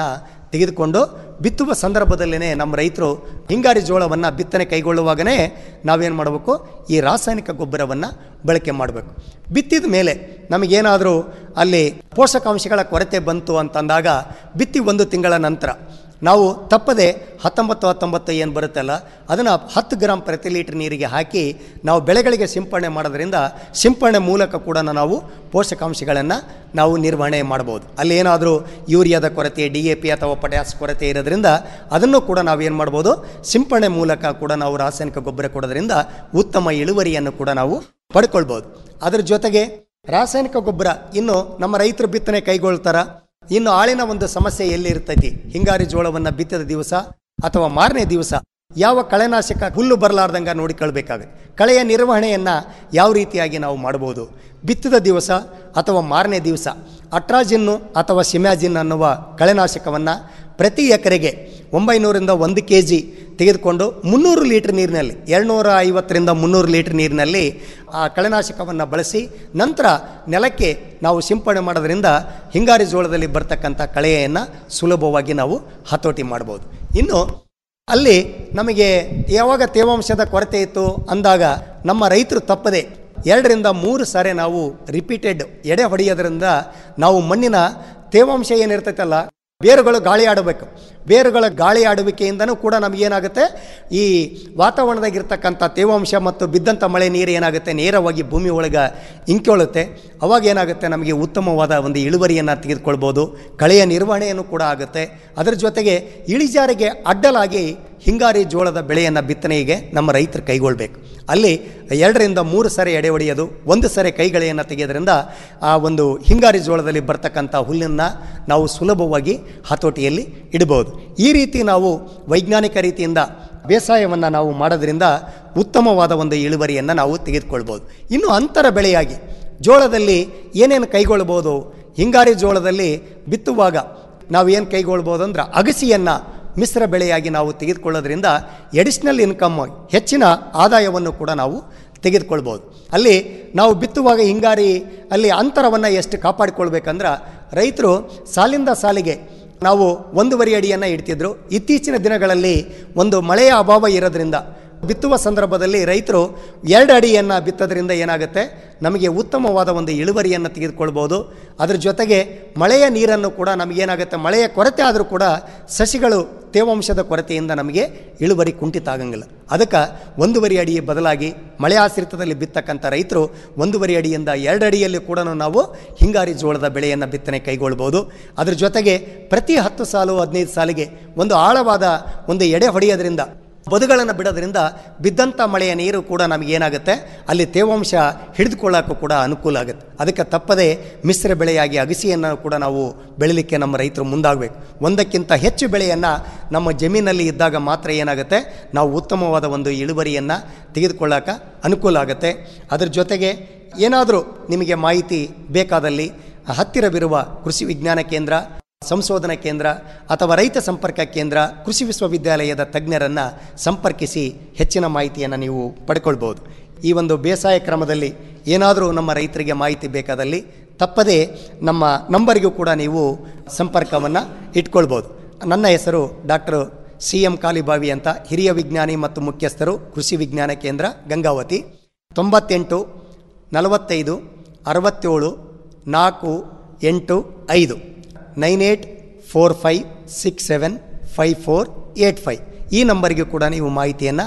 K: ತೆಗೆದುಕೊಂಡು ಬಿತ್ತುವ ಸಂದರ್ಭದಲ್ಲೇ ನಮ್ಮ ರೈತರು ಹಿಂಗಾರಿ ಜೋಳವನ್ನು ಬಿತ್ತನೆ ಕೈಗೊಳ್ಳುವಾಗನೇ ನಾವೇನು ಮಾಡಬೇಕು ಈ ರಾಸಾಯನಿಕ ಗೊಬ್ಬರವನ್ನು ಬಳಕೆ ಮಾಡಬೇಕು ಬಿತ್ತಿದ ಮೇಲೆ ನಮಗೇನಾದರೂ ಅಲ್ಲಿ ಪೋಷಕಾಂಶಗಳ ಕೊರತೆ ಬಂತು ಅಂತಂದಾಗ ಬಿತ್ತಿ ಒಂದು ತಿಂಗಳ ನಂತರ ನಾವು ತಪ್ಪದೆ ಹತ್ತೊಂಬತ್ತು ಹತ್ತೊಂಬತ್ತು ಏನು ಬರುತ್ತಲ್ಲ ಅದನ್ನು ಹತ್ತು ಗ್ರಾಮ್ ಪ್ರತಿ ಲೀಟರ್ ನೀರಿಗೆ ಹಾಕಿ ನಾವು ಬೆಳೆಗಳಿಗೆ ಸಿಂಪಡಣೆ ಮಾಡೋದ್ರಿಂದ ಸಿಂಪಡಣೆ ಮೂಲಕ ಕೂಡ ನಾವು ಪೋಷಕಾಂಶಗಳನ್ನು ನಾವು ನಿರ್ವಹಣೆ ಮಾಡ್ಬೋದು ಅಲ್ಲಿ ಏನಾದರೂ ಯೂರಿಯಾದ ಕೊರತೆ ಡಿ ಎ ಪಿ ಅಥವಾ ಪೊಟ್ಯಾಸ್ ಕೊರತೆ ಇರೋದ್ರಿಂದ ಅದನ್ನು ಕೂಡ ನಾವೇನು ಮಾಡ್ಬೋದು ಸಿಂಪಡಣೆ ಮೂಲಕ ಕೂಡ ನಾವು ರಾಸಾಯನಿಕ ಗೊಬ್ಬರ ಕೊಡೋದ್ರಿಂದ ಉತ್ತಮ ಇಳುವರಿಯನ್ನು ಕೂಡ ನಾವು ಪಡ್ಕೊಳ್ಬೋದು ಅದ್ರ ಜೊತೆಗೆ ರಾಸಾಯನಿಕ ಗೊಬ್ಬರ ಇನ್ನು ನಮ್ಮ ರೈತರು ಬಿತ್ತನೆ ಕೈಗೊಳ್ತಾರ ಇನ್ನು ಆಳಿನ ಒಂದು ಸಮಸ್ಯೆ ಎಲ್ಲಿ ಇರ್ತೈತಿ ಹಿಂಗಾರಿ ಜೋಳವನ್ನು ಬಿತ್ತಿದ ದಿವಸ ಅಥವಾ ಮಾರನೇ ದಿವಸ ಯಾವ ಕಳೆನಾಶಕ ಹುಲ್ಲು ಬರಲಾರ್ದಂಗೆ ನೋಡಿಕೊಳ್ಬೇಕಾಗುತ್ತೆ ಕಳೆಯ ನಿರ್ವಹಣೆಯನ್ನು ಯಾವ ರೀತಿಯಾಗಿ ನಾವು ಮಾಡ್ಬೋದು ಬಿತ್ತಿದ ದಿವಸ ಅಥವಾ ಮಾರನೇ ದಿವಸ ಅಟ್ರಾಜಿನ್ನು ಅಥವಾ ಸಿಮ್ಯಾಜಿನ್ ಅನ್ನುವ ಕಳೆನಾಶಕವನ್ನು ಪ್ರತಿ ಎಕರೆಗೆ ಒಂಬೈನೂರಿಂದ ಒಂದು ಕೆ ಜಿ ತೆಗೆದುಕೊಂಡು ಮುನ್ನೂರು ಲೀಟ್ರ್ ನೀರಿನಲ್ಲಿ ಎರಡುನೂರ ಐವತ್ತರಿಂದ ಮುನ್ನೂರು ಲೀಟ್ರ್ ನೀರಿನಲ್ಲಿ ಆ ಕಳೆನಾಶಕವನ್ನು ಬಳಸಿ ನಂತರ ನೆಲಕ್ಕೆ ನಾವು ಸಿಂಪಡಣೆ ಮಾಡೋದ್ರಿಂದ ಹಿಂಗಾರಿ ಜೋಳದಲ್ಲಿ ಬರ್ತಕ್ಕಂಥ ಕಳೆಯನ್ನು ಸುಲಭವಾಗಿ ನಾವು ಹತೋಟಿ ಮಾಡ್ಬೋದು ಇನ್ನು ಅಲ್ಲಿ ನಮಗೆ ಯಾವಾಗ ತೇವಾಂಶದ ಕೊರತೆ ಇತ್ತು ಅಂದಾಗ ನಮ್ಮ ರೈತರು ತಪ್ಪದೆ ಎರಡರಿಂದ ಮೂರು ಸಾರಿ ನಾವು ರಿಪೀಟೆಡ್ ಎಡೆ ಹೊಡೆಯೋದ್ರಿಂದ ನಾವು ಮಣ್ಣಿನ ತೇವಾಂಶ ಏನಿರ್ತೈತಲ್ಲ ಬೇರುಗಳು ಗಾಳಿ ಆಡಬೇಕು ಬೇರುಗಳ ಗಾಳಿ ಆಡುವಿಕೆಯಿಂದನೂ ಕೂಡ ನಮಗೇನಾಗುತ್ತೆ ಈ ವಾತಾವರಣದಾಗಿರ್ತಕ್ಕಂಥ ತೇವಾಂಶ ಮತ್ತು ಬಿದ್ದಂಥ ಮಳೆ ನೀರು ಏನಾಗುತ್ತೆ ನೇರವಾಗಿ ಭೂಮಿ ಒಳಗೆ ಇಂಕ್ಕೊಳ್ಳುತ್ತೆ ಅವಾಗ ಏನಾಗುತ್ತೆ ನಮಗೆ ಉತ್ತಮವಾದ ಒಂದು ಇಳುವರಿಯನ್ನು ತೆಗೆದುಕೊಳ್ಬೋದು ಕಳೆಯ ನಿರ್ವಹಣೆಯನ್ನು ಕೂಡ ಆಗುತ್ತೆ ಅದರ ಜೊತೆಗೆ ಇಳಿಜಾರಿಗೆ ಅಡ್ಡಲಾಗಿ ಹಿಂಗಾರಿ ಜೋಳದ ಬೆಳೆಯನ್ನು ಬಿತ್ತನೆಗೆ ನಮ್ಮ ರೈತರು ಕೈಗೊಳ್ಬೇಕು ಅಲ್ಲಿ ಎರಡರಿಂದ ಮೂರು ಸರಿ ಎಡೆ ಹೊಡೆಯೋದು ಒಂದು ಸರಿ ಕೈಗಳೆಯನ್ನು ತೆಗೆಯೋದ್ರಿಂದ ಆ ಒಂದು ಹಿಂಗಾರಿ ಜೋಳದಲ್ಲಿ ಬರ್ತಕ್ಕಂಥ ಹುಲ್ಲನ್ನು ನಾವು ಸುಲಭವಾಗಿ ಹತೋಟಿಯಲ್ಲಿ ಇಡಬಹುದು ಈ ರೀತಿ ನಾವು ವೈಜ್ಞಾನಿಕ ರೀತಿಯಿಂದ ಬೇಸಾಯವನ್ನು ನಾವು ಮಾಡೋದ್ರಿಂದ ಉತ್ತಮವಾದ ಒಂದು ಇಳುವರಿಯನ್ನು ನಾವು ತೆಗೆದುಕೊಳ್ಬೋದು ಇನ್ನು ಅಂತರ ಬೆಳೆಯಾಗಿ ಜೋಳದಲ್ಲಿ ಏನೇನು ಕೈಗೊಳ್ಬೋದು ಹಿಂಗಾರಿ ಜೋಳದಲ್ಲಿ ಬಿತ್ತುವಾಗ ನಾವು ಏನು ಕೈಗೊಳ್ಬೋದು ಅಂದ್ರೆ ಅಗಸಿಯನ್ನು ಮಿಶ್ರ ಬೆಳೆಯಾಗಿ ನಾವು ತೆಗೆದುಕೊಳ್ಳೋದ್ರಿಂದ ಎಡಿಷ್ನಲ್ ಇನ್ಕಮ್ ಹೆಚ್ಚಿನ ಆದಾಯವನ್ನು ಕೂಡ ನಾವು ತೆಗೆದುಕೊಳ್ಬೋದು ಅಲ್ಲಿ ನಾವು ಬಿತ್ತುವಾಗ ಹಿಂಗಾರಿ ಅಲ್ಲಿ ಅಂತರವನ್ನು ಎಷ್ಟು ಕಾಪಾಡಿಕೊಳ್ಬೇಕಂದ್ರೆ ರೈತರು ಸಾಲಿಂದ ಸಾಲಿಗೆ ನಾವು ಒಂದೂವರೆ ಅಡಿಯನ್ನು ಇಡ್ತಿದ್ರು ಇತ್ತೀಚಿನ ದಿನಗಳಲ್ಲಿ ಒಂದು ಮಳೆಯ ಅಭಾವ ಇರೋದ್ರಿಂದ ಬಿತ್ತುವ ಸಂದರ್ಭದಲ್ಲಿ ರೈತರು ಎರಡು ಅಡಿಯನ್ನು ಬಿತ್ತೋದ್ರಿಂದ ಏನಾಗುತ್ತೆ ನಮಗೆ ಉತ್ತಮವಾದ ಒಂದು ಇಳುವರಿಯನ್ನು ತೆಗೆದುಕೊಳ್ಬೋದು ಅದ್ರ ಜೊತೆಗೆ ಮಳೆಯ ನೀರನ್ನು ಕೂಡ ನಮಗೇನಾಗುತ್ತೆ ಮಳೆಯ ಕೊರತೆ ಆದರೂ ಕೂಡ ಸಸಿಗಳು ತೇವಾಂಶದ ಕೊರತೆಯಿಂದ ನಮಗೆ ಇಳುವರಿ ಕುಂಠಿತ ಆಗಂಗಿಲ್ಲ ಅದಕ್ಕೆ ಒಂದೂವರೆ ಅಡಿ ಬದಲಾಗಿ ಮಳೆ ಆಶ್ರಿತದಲ್ಲಿ ಬಿತ್ತಕ್ಕಂಥ ರೈತರು ಒಂದೂವರೆ ಅಡಿಯಿಂದ ಎರಡು ಅಡಿಯಲ್ಲಿ ಕೂಡ ನಾವು ಹಿಂಗಾರಿ ಜೋಳದ ಬೆಳೆಯನ್ನು ಬಿತ್ತನೆ ಕೈಗೊಳ್ಬೋದು ಅದ್ರ ಜೊತೆಗೆ ಪ್ರತಿ ಹತ್ತು ಸಾಲು ಹದಿನೈದು ಸಾಲಿಗೆ ಒಂದು ಆಳವಾದ ಒಂದು ಎಡೆ ಹೊಡೆಯೋದ್ರಿಂದ ಬದುಗಳನ್ನು ಬಿಡೋದ್ರಿಂದ ಬಿದ್ದಂಥ ಮಳೆಯ ನೀರು ಕೂಡ ನಮಗೇನಾಗುತ್ತೆ ಅಲ್ಲಿ ತೇವಾಂಶ ಹಿಡಿದುಕೊಳ್ಳೋಕ್ಕೂ ಕೂಡ ಅನುಕೂಲ ಆಗುತ್ತೆ ಅದಕ್ಕೆ ತಪ್ಪದೆ ಮಿಶ್ರ ಬೆಳೆಯಾಗಿ ಅಗಸಿಯನ್ನು ಕೂಡ ನಾವು ಬೆಳಿಲಿಕ್ಕೆ ನಮ್ಮ ರೈತರು ಮುಂದಾಗಬೇಕು ಒಂದಕ್ಕಿಂತ ಹೆಚ್ಚು ಬೆಳೆಯನ್ನು ನಮ್ಮ ಜಮೀನಲ್ಲಿ ಇದ್ದಾಗ ಮಾತ್ರ ಏನಾಗುತ್ತೆ ನಾವು ಉತ್ತಮವಾದ ಒಂದು ಇಳುವರಿಯನ್ನು ತೆಗೆದುಕೊಳ್ಳೋಕೆ ಅನುಕೂಲ ಆಗುತ್ತೆ ಅದ್ರ ಜೊತೆಗೆ ಏನಾದರೂ ನಿಮಗೆ ಮಾಹಿತಿ ಬೇಕಾದಲ್ಲಿ ಹತ್ತಿರವಿರುವ ಕೃಷಿ ವಿಜ್ಞಾನ ಕೇಂದ್ರ ಸಂಶೋಧನಾ ಕೇಂದ್ರ ಅಥವಾ ರೈತ ಸಂಪರ್ಕ ಕೇಂದ್ರ ಕೃಷಿ ವಿಶ್ವವಿದ್ಯಾಲಯದ ತಜ್ಞರನ್ನು ಸಂಪರ್ಕಿಸಿ ಹೆಚ್ಚಿನ ಮಾಹಿತಿಯನ್ನು ನೀವು ಪಡ್ಕೊಳ್ಬೋದು ಈ ಒಂದು ಬೇಸಾಯ ಕ್ರಮದಲ್ಲಿ ಏನಾದರೂ ನಮ್ಮ ರೈತರಿಗೆ ಮಾಹಿತಿ ಬೇಕಾದಲ್ಲಿ ತಪ್ಪದೇ ನಮ್ಮ ನಂಬರಿಗೂ ಕೂಡ ನೀವು ಸಂಪರ್ಕವನ್ನು ಇಟ್ಕೊಳ್ಬೋದು ನನ್ನ ಹೆಸರು ಡಾಕ್ಟರ್ ಸಿ ಎಂ ಕಾಲಿಬಾವಿ ಅಂತ ಹಿರಿಯ ವಿಜ್ಞಾನಿ ಮತ್ತು ಮುಖ್ಯಸ್ಥರು ಕೃಷಿ ವಿಜ್ಞಾನ ಕೇಂದ್ರ ಗಂಗಾವತಿ ತೊಂಬತ್ತೆಂಟು ನಲವತ್ತೈದು ಅರವತ್ತೇಳು ನಾಲ್ಕು ಎಂಟು ಐದು nine eight four five six seven five four eight five ಈ ನಂಬರ್ಗೆ ಕೂಡ ನೀವು ಮಾಹಿತಿಯನ್ನು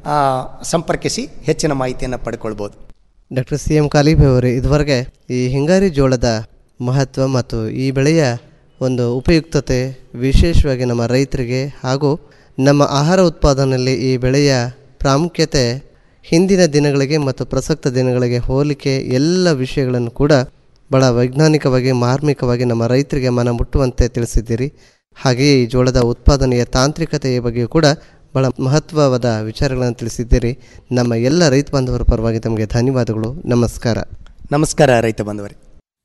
K: ಸಂಪರ್ಕಿಸಿ ಹೆಚ್ಚಿನ ಮಾಹಿತಿಯನ್ನು ಪಡ್ಕೊಳ್ಬೋದು
J: ಡಾಕ್ಟರ್ ಸಿ ಎಂ ಕಾಲಿಬಿ ಅವರು ಇದುವರೆಗೆ ಈ ಹಿಂಗಾರಿ ಜೋಳದ ಮಹತ್ವ ಮತ್ತು ಈ ಬೆಳೆಯ ಒಂದು ಉಪಯುಕ್ತತೆ ವಿಶೇಷವಾಗಿ ನಮ್ಮ ರೈತರಿಗೆ ಹಾಗೂ ನಮ್ಮ ಆಹಾರ ಉತ್ಪಾದನೆಯಲ್ಲಿ ಈ ಬೆಳೆಯ ಪ್ರಾಮುಖ್ಯತೆ ಹಿಂದಿನ ದಿನಗಳಿಗೆ ಮತ್ತು ಪ್ರಸಕ್ತ ದಿನಗಳಿಗೆ ಹೋಲಿಕೆ ಎಲ್ಲ ವಿಷಯಗಳನ್ನು ಕೂಡ ಭಾಳ ವೈಜ್ಞಾನಿಕವಾಗಿ ಮಾರ್ಮಿಕವಾಗಿ ನಮ್ಮ ರೈತರಿಗೆ ಮನ ಮುಟ್ಟುವಂತೆ ತಿಳಿಸಿದ್ದೀರಿ ಹಾಗೆಯೇ ಈ ಜೋಳದ ಉತ್ಪಾದನೆಯ ತಾಂತ್ರಿಕತೆಯ ಬಗ್ಗೆಯೂ ಕೂಡ ಭಾಳ ಮಹತ್ವವಾದ ವಿಚಾರಗಳನ್ನು ತಿಳಿಸಿದ್ದೀರಿ ನಮ್ಮ ಎಲ್ಲ ರೈತ ಬಾಂಧವರ ಪರವಾಗಿ ತಮಗೆ ಧನ್ಯವಾದಗಳು ನಮಸ್ಕಾರ
K: ನಮಸ್ಕಾರ ರೈತ ಬಾಂಧವರೇ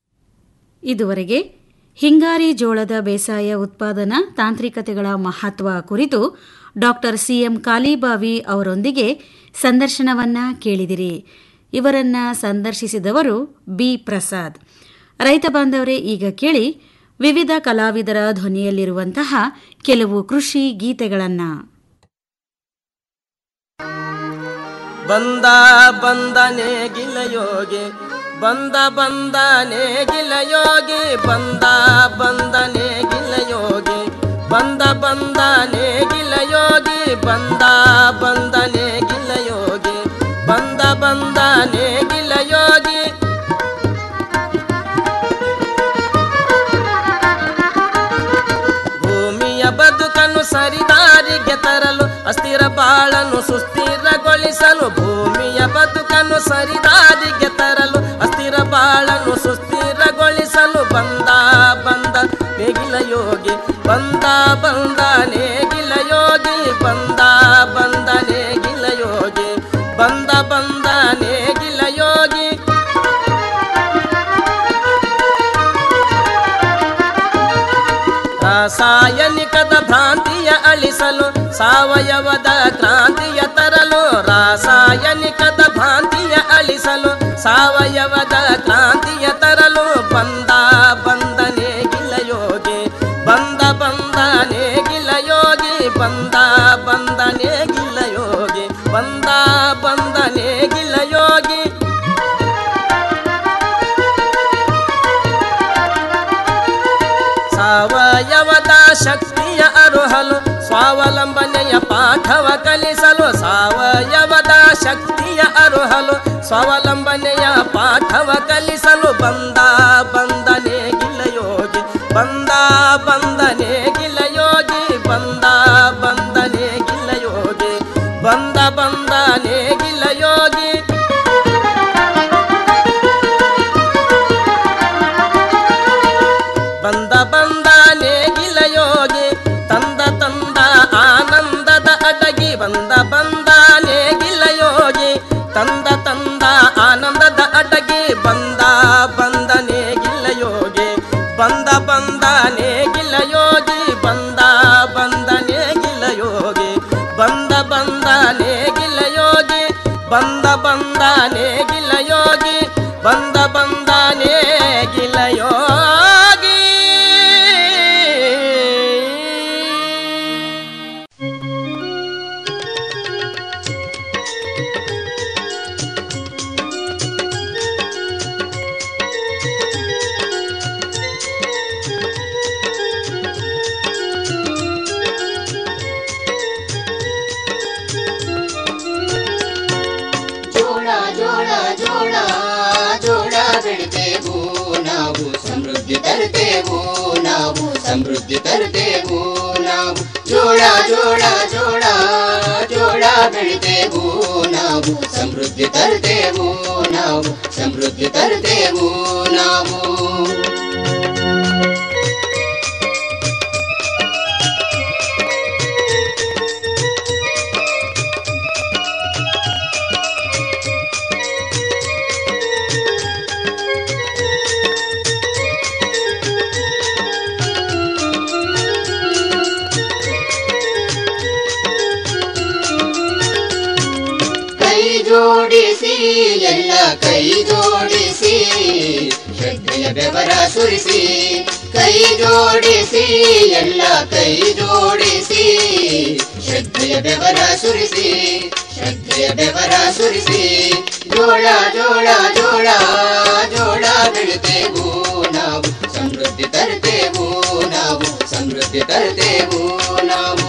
I: ಇದುವರೆಗೆ ಹಿಂಗಾರಿ ಜೋಳದ ಬೇಸಾಯ ಉತ್ಪಾದನಾ ತಾಂತ್ರಿಕತೆಗಳ ಮಹತ್ವ ಕುರಿತು ಡಾಕ್ಟರ್ ಸಿಎಂ ಕಾಲಿಬಾವಿ ಅವರೊಂದಿಗೆ ಸಂದರ್ಶನವನ್ನ ಕೇಳಿದಿರಿ ಇವರನ್ನ ಸಂದರ್ಶಿಸಿದವರು ಬಿ ಪ್ರಸಾದ್ ರೈತ ಬಾಂಧವರೇ ಈಗ ಕೇಳಿ ವಿವಿಧ ಕಲಾವಿದರ ಧ್ವನಿಯಲ್ಲಿರುವಂತಹ ಕೆಲವು ಕೃಷಿ ಗೀತೆಗಳನ್ನು
L: ಬಂದ ಬಂದನೆ ಗಿಲಯೋಗಿ ಬಂದ ಬಂದನೆ ಗಿಲಯೋಗಿ ಬಂದ ಬಂದನೆ ಗಿಲಯೋಗಿ ಬಂದ ಬಂದನೆ ಗಿಲಯೋಗಿ ಬಂದ ಬಂದನೆ ಗಿಲಯೋಗಿ ಬಂದ ಬಂದನೆ ಗಿಲಯೋಗಿ ಭೂಮಿಯ ಬದುಕನ್ನು ಸರಿದಾರಿಗೆ ತರಲು ಅಸ್ಥಿರ ಬಾಳನ್ನು ಸುಸ್ಥಿರಗೊಳಿಸಲು ಭೂಮಿಯ ಬದುಕನ್ನು ಸರಿದಾರಿಗೆ ತರಲು ಅಸ್ಥಿರ ಬಾಳನ್ನು ಸುಸ್ಥಿರಗೊಳಿಸಲು ಬಂದ ಬಂದ ನೇಗಿಲ ಯೋಗಿ ಬಂದ ಬಂದ ನೇಗಿಲ ಯೋಗಿ ಬಂದ ಬಂದ ನೇಗಿಲ ಯೋಗಿ ಬಂದ ಬಂದ ನೇಗಿಲ ಯೋಗಿ ರಾಸಾಯನಿಕದ ಭ್ರಾಂತಿಯ ಅಳಿಸಲು ಸಾವಯವದ ಕ್ರಾಂತಿಯ ತರಲು ರಾಸಾಯನಿಕದ ಭ್ರಾಂತಿಯ ಅಳಿಸಲು ಸಾವಯವದ ಕ್ರಾಂತಿಯ ತರಲು ಬಂದ ಬಂದನೆ ಗಿಲಯೋಗಿ ಬಂದ ಬಂದನೆ ಗಿಲಯೋಗಿ ಬಂದ ಬಂದನೆ ಗಿಲಯೋಗಿ ಬಂದ ಬಂದನೆ ಗಿಲಯೋಗಿ ಸಾವಯವದ ಶಕ್ತಿಯ ಅರುಹಲು ಸ್ವಾವಲಂಬನೆಯ ಪಾಠವ ಕಲಿಸಲು ಸಾವಯವದ ಶಕ್ತಿಯ ಅರುಹಲು ಸ್ವಾವಲಂಬನೆಯ ಪಾಠವ ಕಲಿಸಲು ಬಂದ ಬಂದನೆ ಗಿಲಯೋಗಿ ಬಂದ ಬಂದನೆ ಗಿಲಯೋಗಿ ಬಂದ ಬಂದನೆ ಗಿಲಯೋಗಿ ಬಂದ ಬಂದನೆ ಗಿಲಯೋಗಿ ಬಂದ ಬಂದ ನೇಗಿಲ ಯೋಗಿ ತಂದ ತಂದ ಆನಂದದ ಅಡಗಿ ಬಂದ ಬಂದ ನೇಗಿಲ ಯೋಗಿ ತಂದ ತಂದ ಆನಂದದ ಅಡಗಿ ಬಂದ ಬಂದ ನೇಗಿಲ ಯೋಗಿ ಬಂದ ಬಂದ ನೇಗಿಲ ಯೋಗಿ ಬಂದ ಬಂದ ನೇಗಿಲ ಯೋಗಿ ಬಂದ ಬಂದ ನೇಗಿಲ ಯೋಗಿ ಬಂದ ಬಂದ ನೇಗಿಲ ಯೋಗಿ ಬಂದ ಬಂದ ನೇಗಿಲ ಯೋಗಿ
M: ಜೋಳ ಜೋಳ ಜೋಳ ಜೋಳ ಬೆಳಿತೇವು ನಾವು ಸಮೃದ್ಧಿ ತರುತ್ತೇವು ನಾವು ಸಮೃದ್ಧಿ ತರುತ್ತೇವು ನಾವು ಜೋಳ ಜೋಳ ಜೋಳ ಜೋಳ ಬೆಳಿತೇವು ನಾವು ಸಮೃದ್ಧಿ ತರುತ್ತೇವು ನಾವು ಸಮೃದ್ಧಿ ತರುತ್ತೇವು ನಾವು ಕೈ ಜೋಡಿಸಿ ಎಲ್ಲ ಕೈ ಜೋಡಿಸಿ ಶ್ರದ್ಧೆಯ ಬೆವರ ಸುರಿಸಿ ಕೈ ಜೋಡಿಸಿ ಎಲ್ಲ ಕೈ ಜೋಡಿಸಿ ಶ್ರದ್ಧೆಯ ಬೆವರ ಸುರಿಸಿ ಶ್ರದ್ಧೆಯ ಬೆವರ ಸುರಿಸಿ ಜೋಳ ಜೋಳ ಜೋಳ ಜೋಳ ಬೆಳಿತೇವು ನಾವು ಸಮೃದ್ಧಿ ತರುತ್ತೇವು ನಾವು ಸಮೃದ್ಧಿ ತರುತ್ತೇವು ನಾವು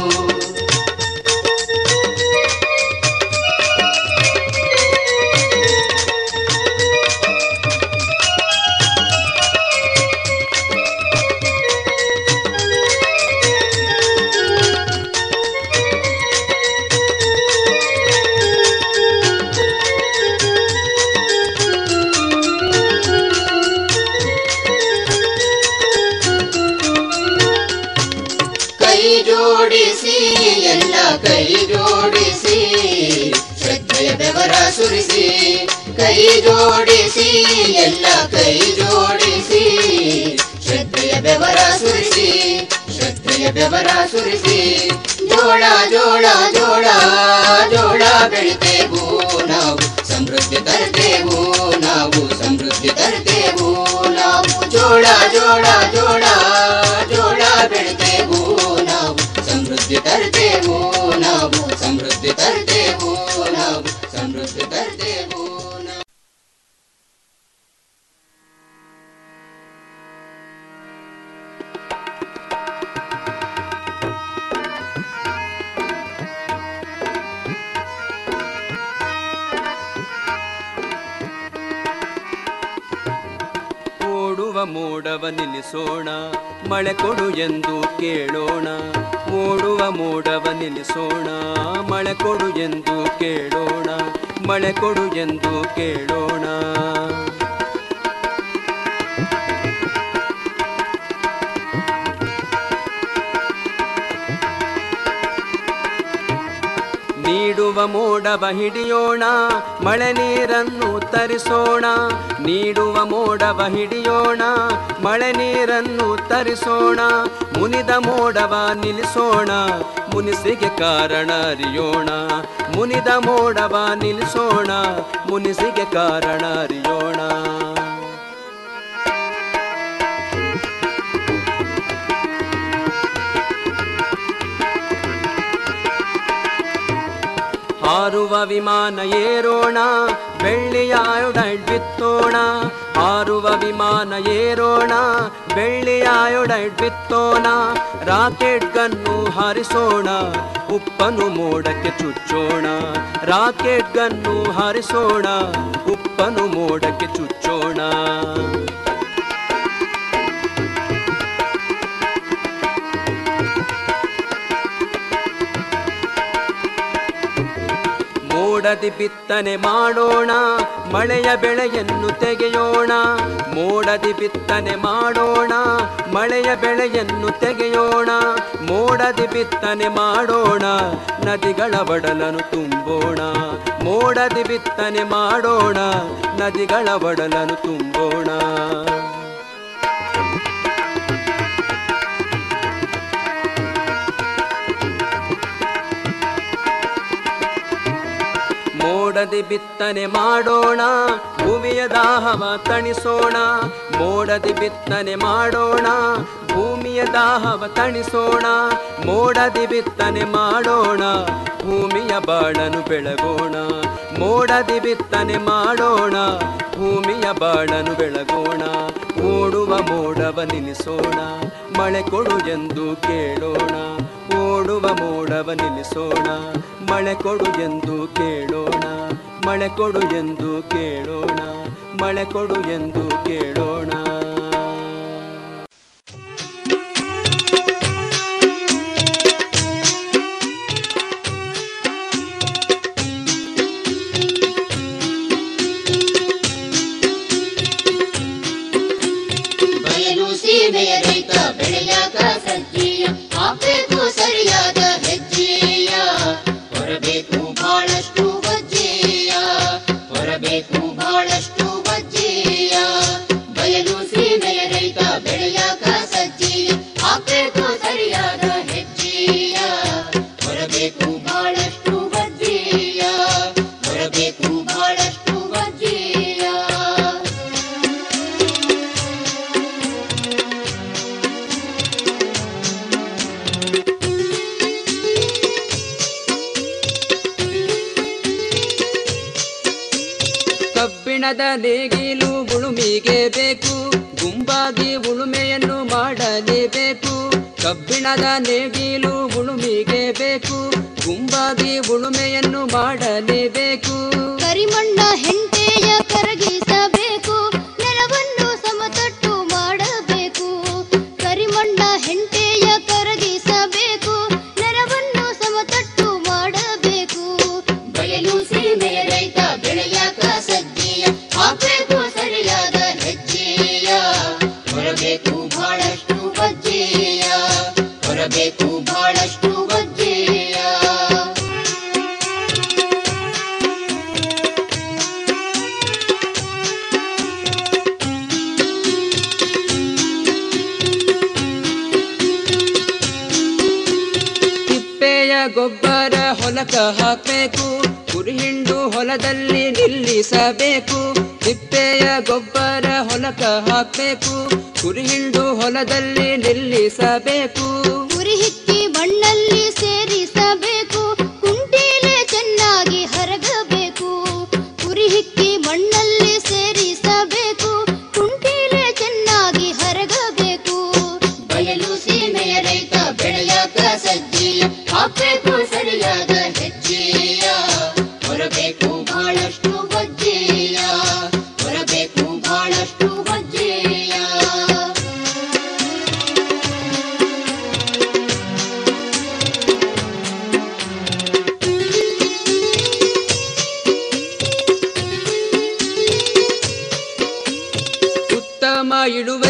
M: ಕೈ ಜೋಡಿಸಿ ಎಲ್ಲ ಕೈ ಜೋಡಿಸಿ ಶ್ರದ್ಧೆಯ ಬೆವರ ಸುರಿಸಿ ಕೈ ಜೋಡಿಸಿ ಎಲ್ಲ ಕೈ ಜೋಡಿಸಿ ಶ್ರದ್ಧೆಯ ಬೆವರ ಸುರಿಸಿ ಶ್ರದ್ಧೆಯ ಬೆವರ ಸುರಿಸಿ ಜೋಳ ಜೋಳ ಜೋಳ ಜೋಳ ಬೆಳಿತೇವು ನಾವು ಸಮೃದ್ಧಿ ತರ್ತೇವು ನಾವು ಸಮೃದ್ಧಿ ತರ್ತೇವು ನಾವು ಜೋಳ ಜೋಳ ಜೋಳ
N: ಮೋಡವ ನಿಲ್ಲಿಸೋಣ ಮಳೆ ಕೊಡು ಎಂದು ಕೇಳೋಣ ಓಡುವ ಮೋಡವ ನಿಲ್ಲಿಸೋಣ ಮಳೆ ಕೊಡು ಎಂದು ಕೇಳೋಣ ಮಳೆ ಕೊಡು ಎಂದು ಕೇಳೋಣ ನೀಡುವ ಮೋಡವ ಹಿಡಿಯೋಣ ಮಳೆ ನೀರನ್ನು ತರಿಸೋಣ ನೀಡುವ ಮೋಡವ ಹಿಡಿಯೋಣ ಮಳೆ ನೀರನ್ನು ತರಿಸೋಣ ಮುನಿದ ಮೋಡವ ನಿಲ್ಲಿಸೋಣ ಮುನಿಸಿಗೆ ಕಾರಣ ಅರಿಯೋಣ ಮುನಿದ ಮೋಡವ ನಿಲ್ಲಿಸೋಣ ಮುನಿಸಿಗೆ ಕಾರಣ ಅರಿಯೋಣ ಹಾರುವ ವಿಮಾನ ಏರೋಣ ಬೆಳ್ಳಿಯ ಆಯೊಡೈಡ್ ಬಿತ್ತೋಣ ಹಾರುವ ವಿಮಾನ ಏರೋಣ ಬೆಳ್ಳಿಯ ಆಯೊಡೈಡ್ ಬಿತ್ತೋಣ ರಾಕೆಟ್ ಗನ್ನು ಹಾರಿಸೋಣ ಉಪ್ಪನು ಮೋಡಕ್ಕೆ ಚುಚ್ಚೋಣ ರಾಕೆಟ್ ಗನ್ನು ಹಾರಿಸೋಣ ಉಪ್ಪನು ಮೋಡಕ್ಕೆ ಚುಚ್ಚೋಣ ಮೋಡದಿ ಬಿತ್ತನೆ ಮಾಡೋಣ ಮಳೆಯ ಬೆಳೆಯನ್ನು ತೆಗೆಯೋಣ ಮೋಡದಿ ಬಿತ್ತನೆ ಮಾಡೋಣ ಮಳೆಯ ಬೆಳೆಯನ್ನು ತೆಗೆಯೋಣ ಮೋಡದಿ ಬಿತ್ತನೆ ಮಾಡೋಣ ನದಿಗಳ ಒಡಲನ್ನು ತುಂಬೋಣ ಮೋಡದಿ ಬಿತ್ತನೆ ಮಾಡೋಣ ನದಿಗಳ ಒಡಲನ್ನು ತುಂಬೋಣ ಮೋಡದಿ ಬಿತ್ತನೆ ಮಾಡೋಣ ಭೂಮಿಯ ದಾಹವ ತಣಿಸೋಣ ಮೋಡದಿ ಬಿತ್ತನೆ ಮಾಡೋಣ ಭೂಮಿಯ ದಾಹವ ತಣಿಸೋಣ ಮೋಡದಿ ಬಿತ್ತನೆ ಮಾಡೋಣ ಭೂಮಿಯ ಬಾಳನು ಬೆಳಗೋಣ ಮೋಡದಿ ಬಿತ್ತನೆ ಮಾಡೋಣ ಭೂಮಿಯ ಬಾಳನು ಬೆಳಗೋಣ ಓಡುವ ಮೋಡವ ನಿಲ್ಲಿಸೋಣ ಮಳೆ ಕೊಡು ಎಂದು ಕೇಳೋಣ ಓಡುವ ಮೋಡವ ನಿಲ್ಲಿಸೋಣ ಮಳೆ ಕೊಡು ಎಂದು ಕೇಳೋಣ ಮಳೆ ಕೊಡು ಎಂದು ಕೇಳೋಣ ಮಳೆ ಕೊಡು ಎಂದು ಕೇಳೋಣ
M: ಬಯಲು ಸೀಮೆಯ ರೈತ ಬೆಳೆಯಾಗ ಸಜ್ಜೀಯ ಹಾಕ್ಬೇಕು ಸರಿಯಾದ ಹೆಜ್ಜೆಯ ಹೊರಬೇಕು ಬಹಳಷ್ಟು ವಜ್ಜೆಯ ಹೊರಬೇಕು ಬಹಳಷ್ಟು ವಜ್ಜೆಯ ಬಯಲು ಸೀಮೆಯ ರೈತ ಬೆಳೆಯಾಗ ಸಜ್ಜೀಯ ಹಾಕ್ಬೇಕು ಸರಿಯಾದ ಹೆಜ್ಜೆಯ ಹೊರಬೇಕು ಬಹಳಷ್ಟು ವಜ್ಜೆಯ ಹೊರಬೇಕು ಬಹಳಷ್ಟು ವಜ್ಜೆಯ
N: ಕಬ್ಬಿಣದ ನೇಗಿಲು ಉಳುಮಿಗೆ ಬೇಕು ಗುಂಪಾಗಿ ಉಳುಮೆಯನ್ನು ಮಾಡಲೇಬೇಕು ಕಬ್ಬಿಣದ ನೇಗಿಲು ಉಳುಮಿಗೆ ಬೇಕು ಗುಂಪಾಗಿ ಉಳುಮೆಯನ್ನು ಮಾಡಲೇಬೇಕು
O: ಕರಿಮಣ್ಣ ಹೆಂಟೆಯ ಕರಗಿಸಬೇಕು ನೆಲವನ್ನು ಸಮತಟ್ಟು ಮಾಡಬೇಕು ಕರಿಮಣ್ಣ ಹೆಂಟೆಯ ಕರಗಿಸಬೇಕು ನೆಲವನ್ನು ಸಮತಟ್ಟು ಮಾಡಬೇಕು
M: ಬಯಲು ಸೀಮೆಯ ರೈತ ಬೆಳೆಯಾಕ ಸಜ್ಜೆಯ ಹಾಕ್ಬೇಕು ಸರಿಯಾದ ಹೆಜ್ಜೆಯ ಹೊರಬೇಕು ಬಹಳಷ್ಟು ವಜ್ಜೆಯ ಹೊರಬೇಕು ಬಹಳಷ್ಟು ವಜ್ಜೆಯ
N: ತಿಪ್ಪೆಯ ಗೊಬ್ಬರ ಹೊಲಕ ಹಾಕಬೇಕು ಕುರಿಹಿಂಡು ಹೊಲದಲ್ಲಿ ನಿಲ್ಲಿಸಬೇಕು ತಿಪ್ಪೆಯ ಗೊಬ್ಬರ ಹೊಲಕ ಹಾಕಬೇಕು ಕುರಿಹಿಂಡು ಹೊಲದಲ್ಲಿ ನಿಲ್ಲಿಸಬೇಕು
O: ಉರಿ ಹಿಕ್ಕಿ ಮಣ್ಣಲ್ಲಿ ಸೇರಿಸಬೇಕು ಕುಂಟೀಲೆ ಚೆನ್ನಾಗಿ ಹರಗಬೇಕು ಉರಿ ಹಿಕ್ಕಿ ಮಣ್ಣಲ್ಲಿ ಸೇರಿಸಬೇಕು ಕುಂಟೀಲೆ ಚೆನ್ನಾಗಿ ಹರಗಬೇಕು
M: ಬಯಲು ಸೀಮೆಯ ರೈತ ಬೆಳೆಯಾಕ ಸಜ್ಜೆಯ ಹಾಕ್ಬೇಕು ಸರಿಯಾದ ಹೆಜ್ಜೆಯ ಹೊರಬೇಕು ಬಹಳಷ್ಟು ವಜ್ಜೆಯ ಹೊರಬೇಕು ಬಹಳಷ್ಟು ವಜ್ಜೆಯ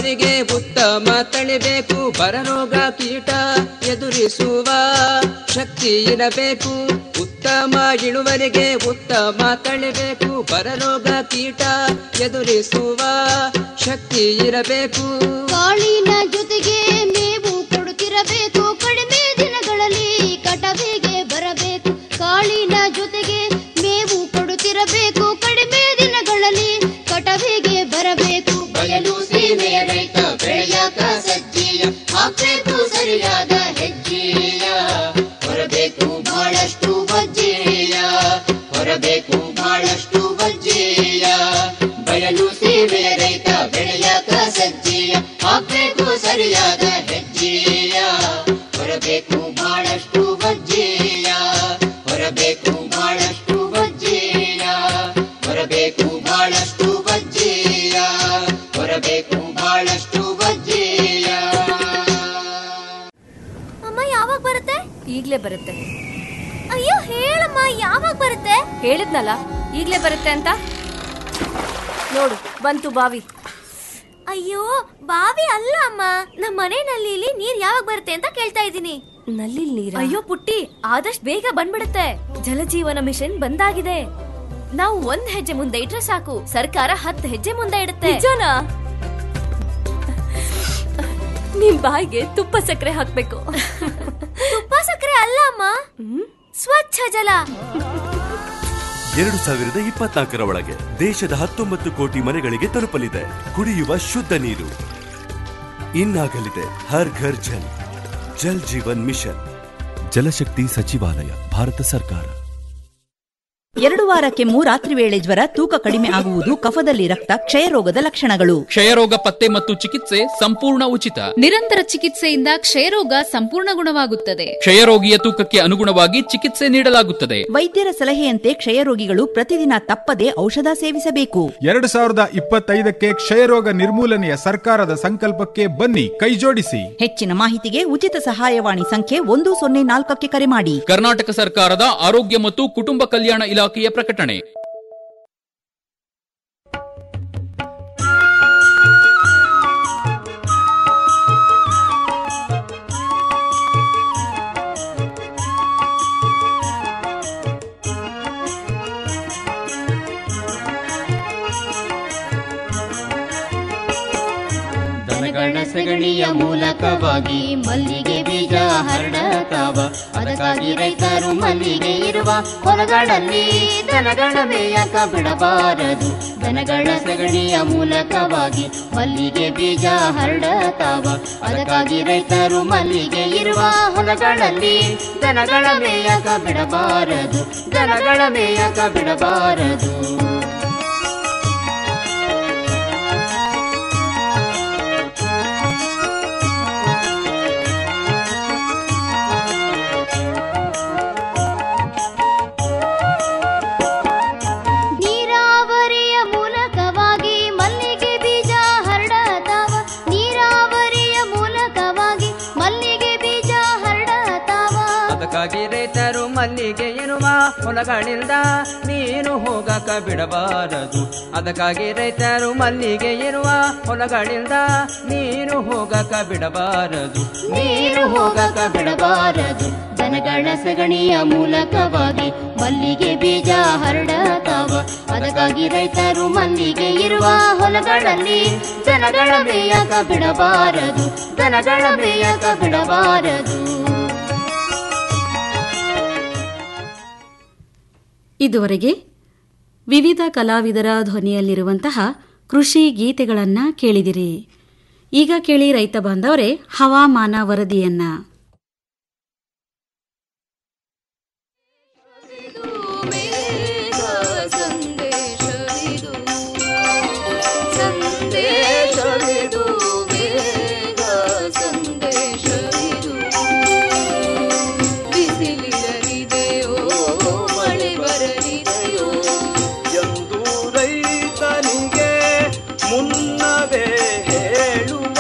N: ಇಳುವರಿಗೆ ಉತ್ತಮ ತಳಿಬೇಕು ಬರರೋಗ ಕೀಟ ಎದುರಿಸುವ ಶಕ್ತಿ ಇರಬೇಕು ಉತ್ತಮ ಇಳುವರಿಗೆ ಉತ್ತಮ ತಳಿಬೇಕು ಬರರೋಗ ಕೀಟ ಎದುರಿಸುವ ಶಕ್ತಿ ಇರಬೇಕು
O: ಕಾಳಿನ ಜೊತೆಗೆ ಮೇವು ಕೊಡುತ್ತಿರಬೇಕು ಕಡಿಮೆ ದಿನಗಳಲ್ಲಿ ಕಟವಿಗೆ ಬರಬೇಕು ಕಾಳಿನ ಜೊತೆಗೆ ಮೇವು ಕೊಡುತ್ತಿರಬೇಕು ಕಡಿಮೆ ದಿನಗಳಲ್ಲಿ ಕಟವಿಗೆ ಬರಬೇಕು
M: ಬಯಲು ಸೀಮೆಯ ರೈತ ಬೆಳೆಯಾಕ ಸಜ್ಜೀಯ ಹಾಕ್ಬೇಕು ಸರಿಯಾದ ಹೆಜ್ಜೆಯ ಹೊರಬೇಕು ಬಹಳಷ್ಟು ವಜ್ಜೆಯ ಹೊರಬೇಕು ಬಹಳಷ್ಟು ವಜ್ಜೆಯ ಬಯಲು ಸೀಮೆಯ ರೈತ ಬೆಳೆಯಾಕ ಸಜ್ಜೀಯ ಹಾಕ್ಬೇಕು ಸರಿಯಾದ ಹೆಜ್ಜೆಯ ಹೊರಬೇಕು ಬಹಳಷ್ಟು ವಜ್ಜೆಯ ಹೊರಬೇಕು ಬಹಳಷ್ಟು ವಜ್ಜೆಯ ಹೊರಬೇಕು ಬಹಳಷ್ಟು ವಜ್ಜೆಯ ಹೊರಬೇಕು ಬಹಳಷ್ಟು ವಜ್ಜೆಯ
P: ಅಮ್ಮ ಯಾವಾಗ ಬರುತ್ತೆ ಈಗ್ಲೇ ಬರುತ್ತೆ ಅಯ್ಯೋ ಹೇಳಮ್ಮ ಯಾವಾಗ ಬರುತ್ತೆ ಹೇಳಿದ್ನಲ್ಲ ಈಗ್ಲೇ ಬರುತ್ತೆ ಅಂತ ನೋಡು ಬಂತು ಬಾವಿ ಅಯ್ಯೋ ಬಾವಿ ಅಲ್ಲ ಅಮ್ಮ ನಮ್ಮ ಮನೆ ನಲ್ಲಿಲಿ ನೀರ್ ಯಾವಾಗ ಬರುತ್ತೆ ಅಂತ ಕೇಳ್ತಾ ಇದ್ದೀನಿ ನಲ್ಲಿ ನೀರ ಅಯ್ಯೋ ಪುಟ್ಟಿ ಆದಷ್ಟು ಬೇಗ ಬಂದ್ಬಿಡುತ್ತೆ ಜಲಜೀವನ ಮಿಷನ್ ಬಂದಾಗಿದೆ ನಾವು ಒಂದ್ ಹೆಜ್ಜೆ ಮುಂದೆ ಇಟ್ರೆ ಸಾಕು ಸರ್ಕಾರ ಹತ್ತು ಹೆಜ್ಜೆ ಮುಂದೆ ಇಡುತ್ತೆ ನಿಜನಾ ನಿಮ್ ಬಾಯಿಗೆ ತುಪ್ಪ ಸಕ್ಕರೆ ಹಾಕ್ಬೇಕು ತುಪ್ಪ ಸಕ್ಕರೆ ಅಲ್ಲ ಅಮ್ಮ ಸ್ವಚ್ಛ ಜಲ
Q: ಎರಡು ಸಾವಿರದ ಇಪ್ಪತ್ನಾಲ್ಕರ ಒಳಗೆ ದೇಶದ ಹತ್ತೊಂಬತ್ತು ಕೋಟಿ ಮನೆಗಳಿಗೆ ತಲುಪಲಿದೆ ಕುಡಿಯುವ ಶುದ್ಧ ನೀರು ಇನ್ನಾಗಲಿದೆ ಹರ್ ಘರ್ ಜಲ್ ಜಲ್ ಜೀವನ್ ಮಿಷನ್ ಜಲಶಕ್ತಿ ಸಚಿವಾಲಯ ಭಾರತ ಸರ್ಕಾರ
R: ಎರಡು ವಾರ ಕೆಮ್ಮು ರಾತ್ರಿ ವೇಳೆ ಜ್ವರ ತೂಕ ಕಡಿಮೆ ಆಗುವುದು ಕಫದಲ್ಲಿ ರಕ್ತ ಕ್ಷಯರೋಗದ ಲಕ್ಷಣಗಳು
S: ಕ್ಷಯರೋಗ ಪತ್ತೆ ಮತ್ತು ಚಿಕಿತ್ಸೆ ಸಂಪೂರ್ಣ ಉಚಿತ
T: ನಿರಂತರ ಚಿಕಿತ್ಸೆಯಿಂದ ಕ್ಷಯರೋಗ ಸಂಪೂರ್ಣ ಗುಣವಾಗುತ್ತದೆ
S: ಕ್ಷಯರೋಗಿಯ ತೂಕಕ್ಕೆ ಅನುಗುಣವಾಗಿ ಚಿಕಿತ್ಸೆ ನೀಡಲಾಗುತ್ತದೆ
R: ವೈದ್ಯರ ಸಲಹೆಯಂತೆ ಕ್ಷಯರೋಗಿಗಳು ಪ್ರತಿದಿನ ತಪ್ಪದೆ ಔಷಧ ಸೇವಿಸಬೇಕು
U: ಎರಡು ಸಾವಿರದ ಇಪ್ಪತ್ತೈದಕ್ಕೆ ಕ್ಷಯರೋಗ ನಿರ್ಮೂಲನೆಯ ಸರ್ಕಾರದ ಸಂಕಲ್ಪಕ್ಕೆ ಬನ್ನಿ ಕೈಜೋಡಿಸಿ
R: ಹೆಚ್ಚಿನ ಮಾಹಿತಿಗೆ ಉಚಿತ ಸಹಾಯವಾಣಿ ಸಂಖ್ಯೆ ಒಂದು ಸೊನ್ನೆ ನಾಲ್ಕಕ್ಕೆ ಕರೆ ಮಾಡಿ
S: ಕರ್ನಾಟಕ ಸರ್ಕಾರದ ಆರೋಗ್ಯ ಮತ್ತು ಕುಟುಂಬ ಕಲ್ಯಾಣ ಇಲಾಖೆಯ ಪ್ರಕಟಣೆ
M: ದನಗಳ ಸಗಣಿಯ ಮೂಲಕವಾಗಿ ಮಲ್ಲಿಗೆ ಬೀಜ ಹರಡತಾವ ಅದಕ್ಕಾಗಿ ರೈತರು ಮಲ್ಲಿಗೆ ಇರುವ ಹೊಲಗಳಲ್ಲಿ ದನಗಳ ಮೇಯಕ ಬಿಡಬಾರದು ದನಗಳ ಸಗಣಿಯ ಮೂಲಕವಾಗಿ ಮಲ್ಲಿಗೆ ಬೀಜ ಹರಡತಾವ ಅದಕ್ಕಾಗಿ ರೈತರು ಮಲ್ಲಿಗೆ ಇರುವ ಹೊಲಗಳಲ್ಲಿ ದನಗಳ ಮೇಯಕ ಬಿಡಬಾರದು ದನಗಳ ಮೇಯಕ ಬಿಡಬಾರದು
O: ನೀರಾವರಿಯ ಮೂಲಕವಾಗಿ ಮಲ್ಲಿಗೆ ಬೀಜ ಹರಡತಾವ ನೀರಾವರಿಯ ಮೂಲಕವಾಗಿ ಮಲ್ಲಿಗೆ ಬೀಜ ಹರಡತಾವ
N: ಅದಕ್ಕಾಗಿ ರೈತರು ಮಲ್ಲಿಗೆ ಇರುವ ಹೊಲಗಳಿಂದ ನೀನು ಹೋಗಕ ಬಿಡಬಾರದು ಅದಕ್ಕಾಗಿ ರೈತರು ಮಲ್ಲಿಗೆ ಇರುವ ಹೊಲಗಳಿಂದ ನೀನು ಹೋಗಕ ಬಿಡಬಾರದು
M: ನೀರು ಹೋಗಕ ಬಿಡಬಾರದು ದನಗಳ ಸಗಣಿಯ ಮೂಲಕವಾಗಿ ಮಲ್ಲಿಗೆ ಬೀಜ ಹರಡತಾವ ಅದಕ್ಕಾಗಿ ರೈತರು ಮಲ್ಲಿಗೆ ಇರುವ ಹೊಲಗಳಲ್ಲಿ ದನಗಳ ಮೇಯಕ ಬಿಡಬಾರದು ದನಗಳ ಮೇಯಕ ಬಿಡಬಾರದು
I: ಇದುವರೆಗೆ ವಿವಿಧ ಕಲಾವಿದರ ಧ್ವನಿಯಲ್ಲಿರುವಂತಹ ಕೃಷಿ ಗೀತೆಗಳನ್ನ ಕೇಳಿದಿರಿ ಈಗ ಕೇಳಿ ರೈತ ಬಾಂಧವರೇ ಹವಾಮಾನ ವರದಿಯನ್ನ
P: ಸಂದೇಶವಿದು ಸಂದೇಶವಿದು ಬೇಗ ಸಂದೇಶವಿದು ಬಿಸಿಲಿರಲಿದೆಯೋ ಮಳೆ ಬರಲಿದೆಯೋ
L: ಎಂದು ರೈತನಿಗೆ ಮುನ್ನವೇ ಹೇಳುವ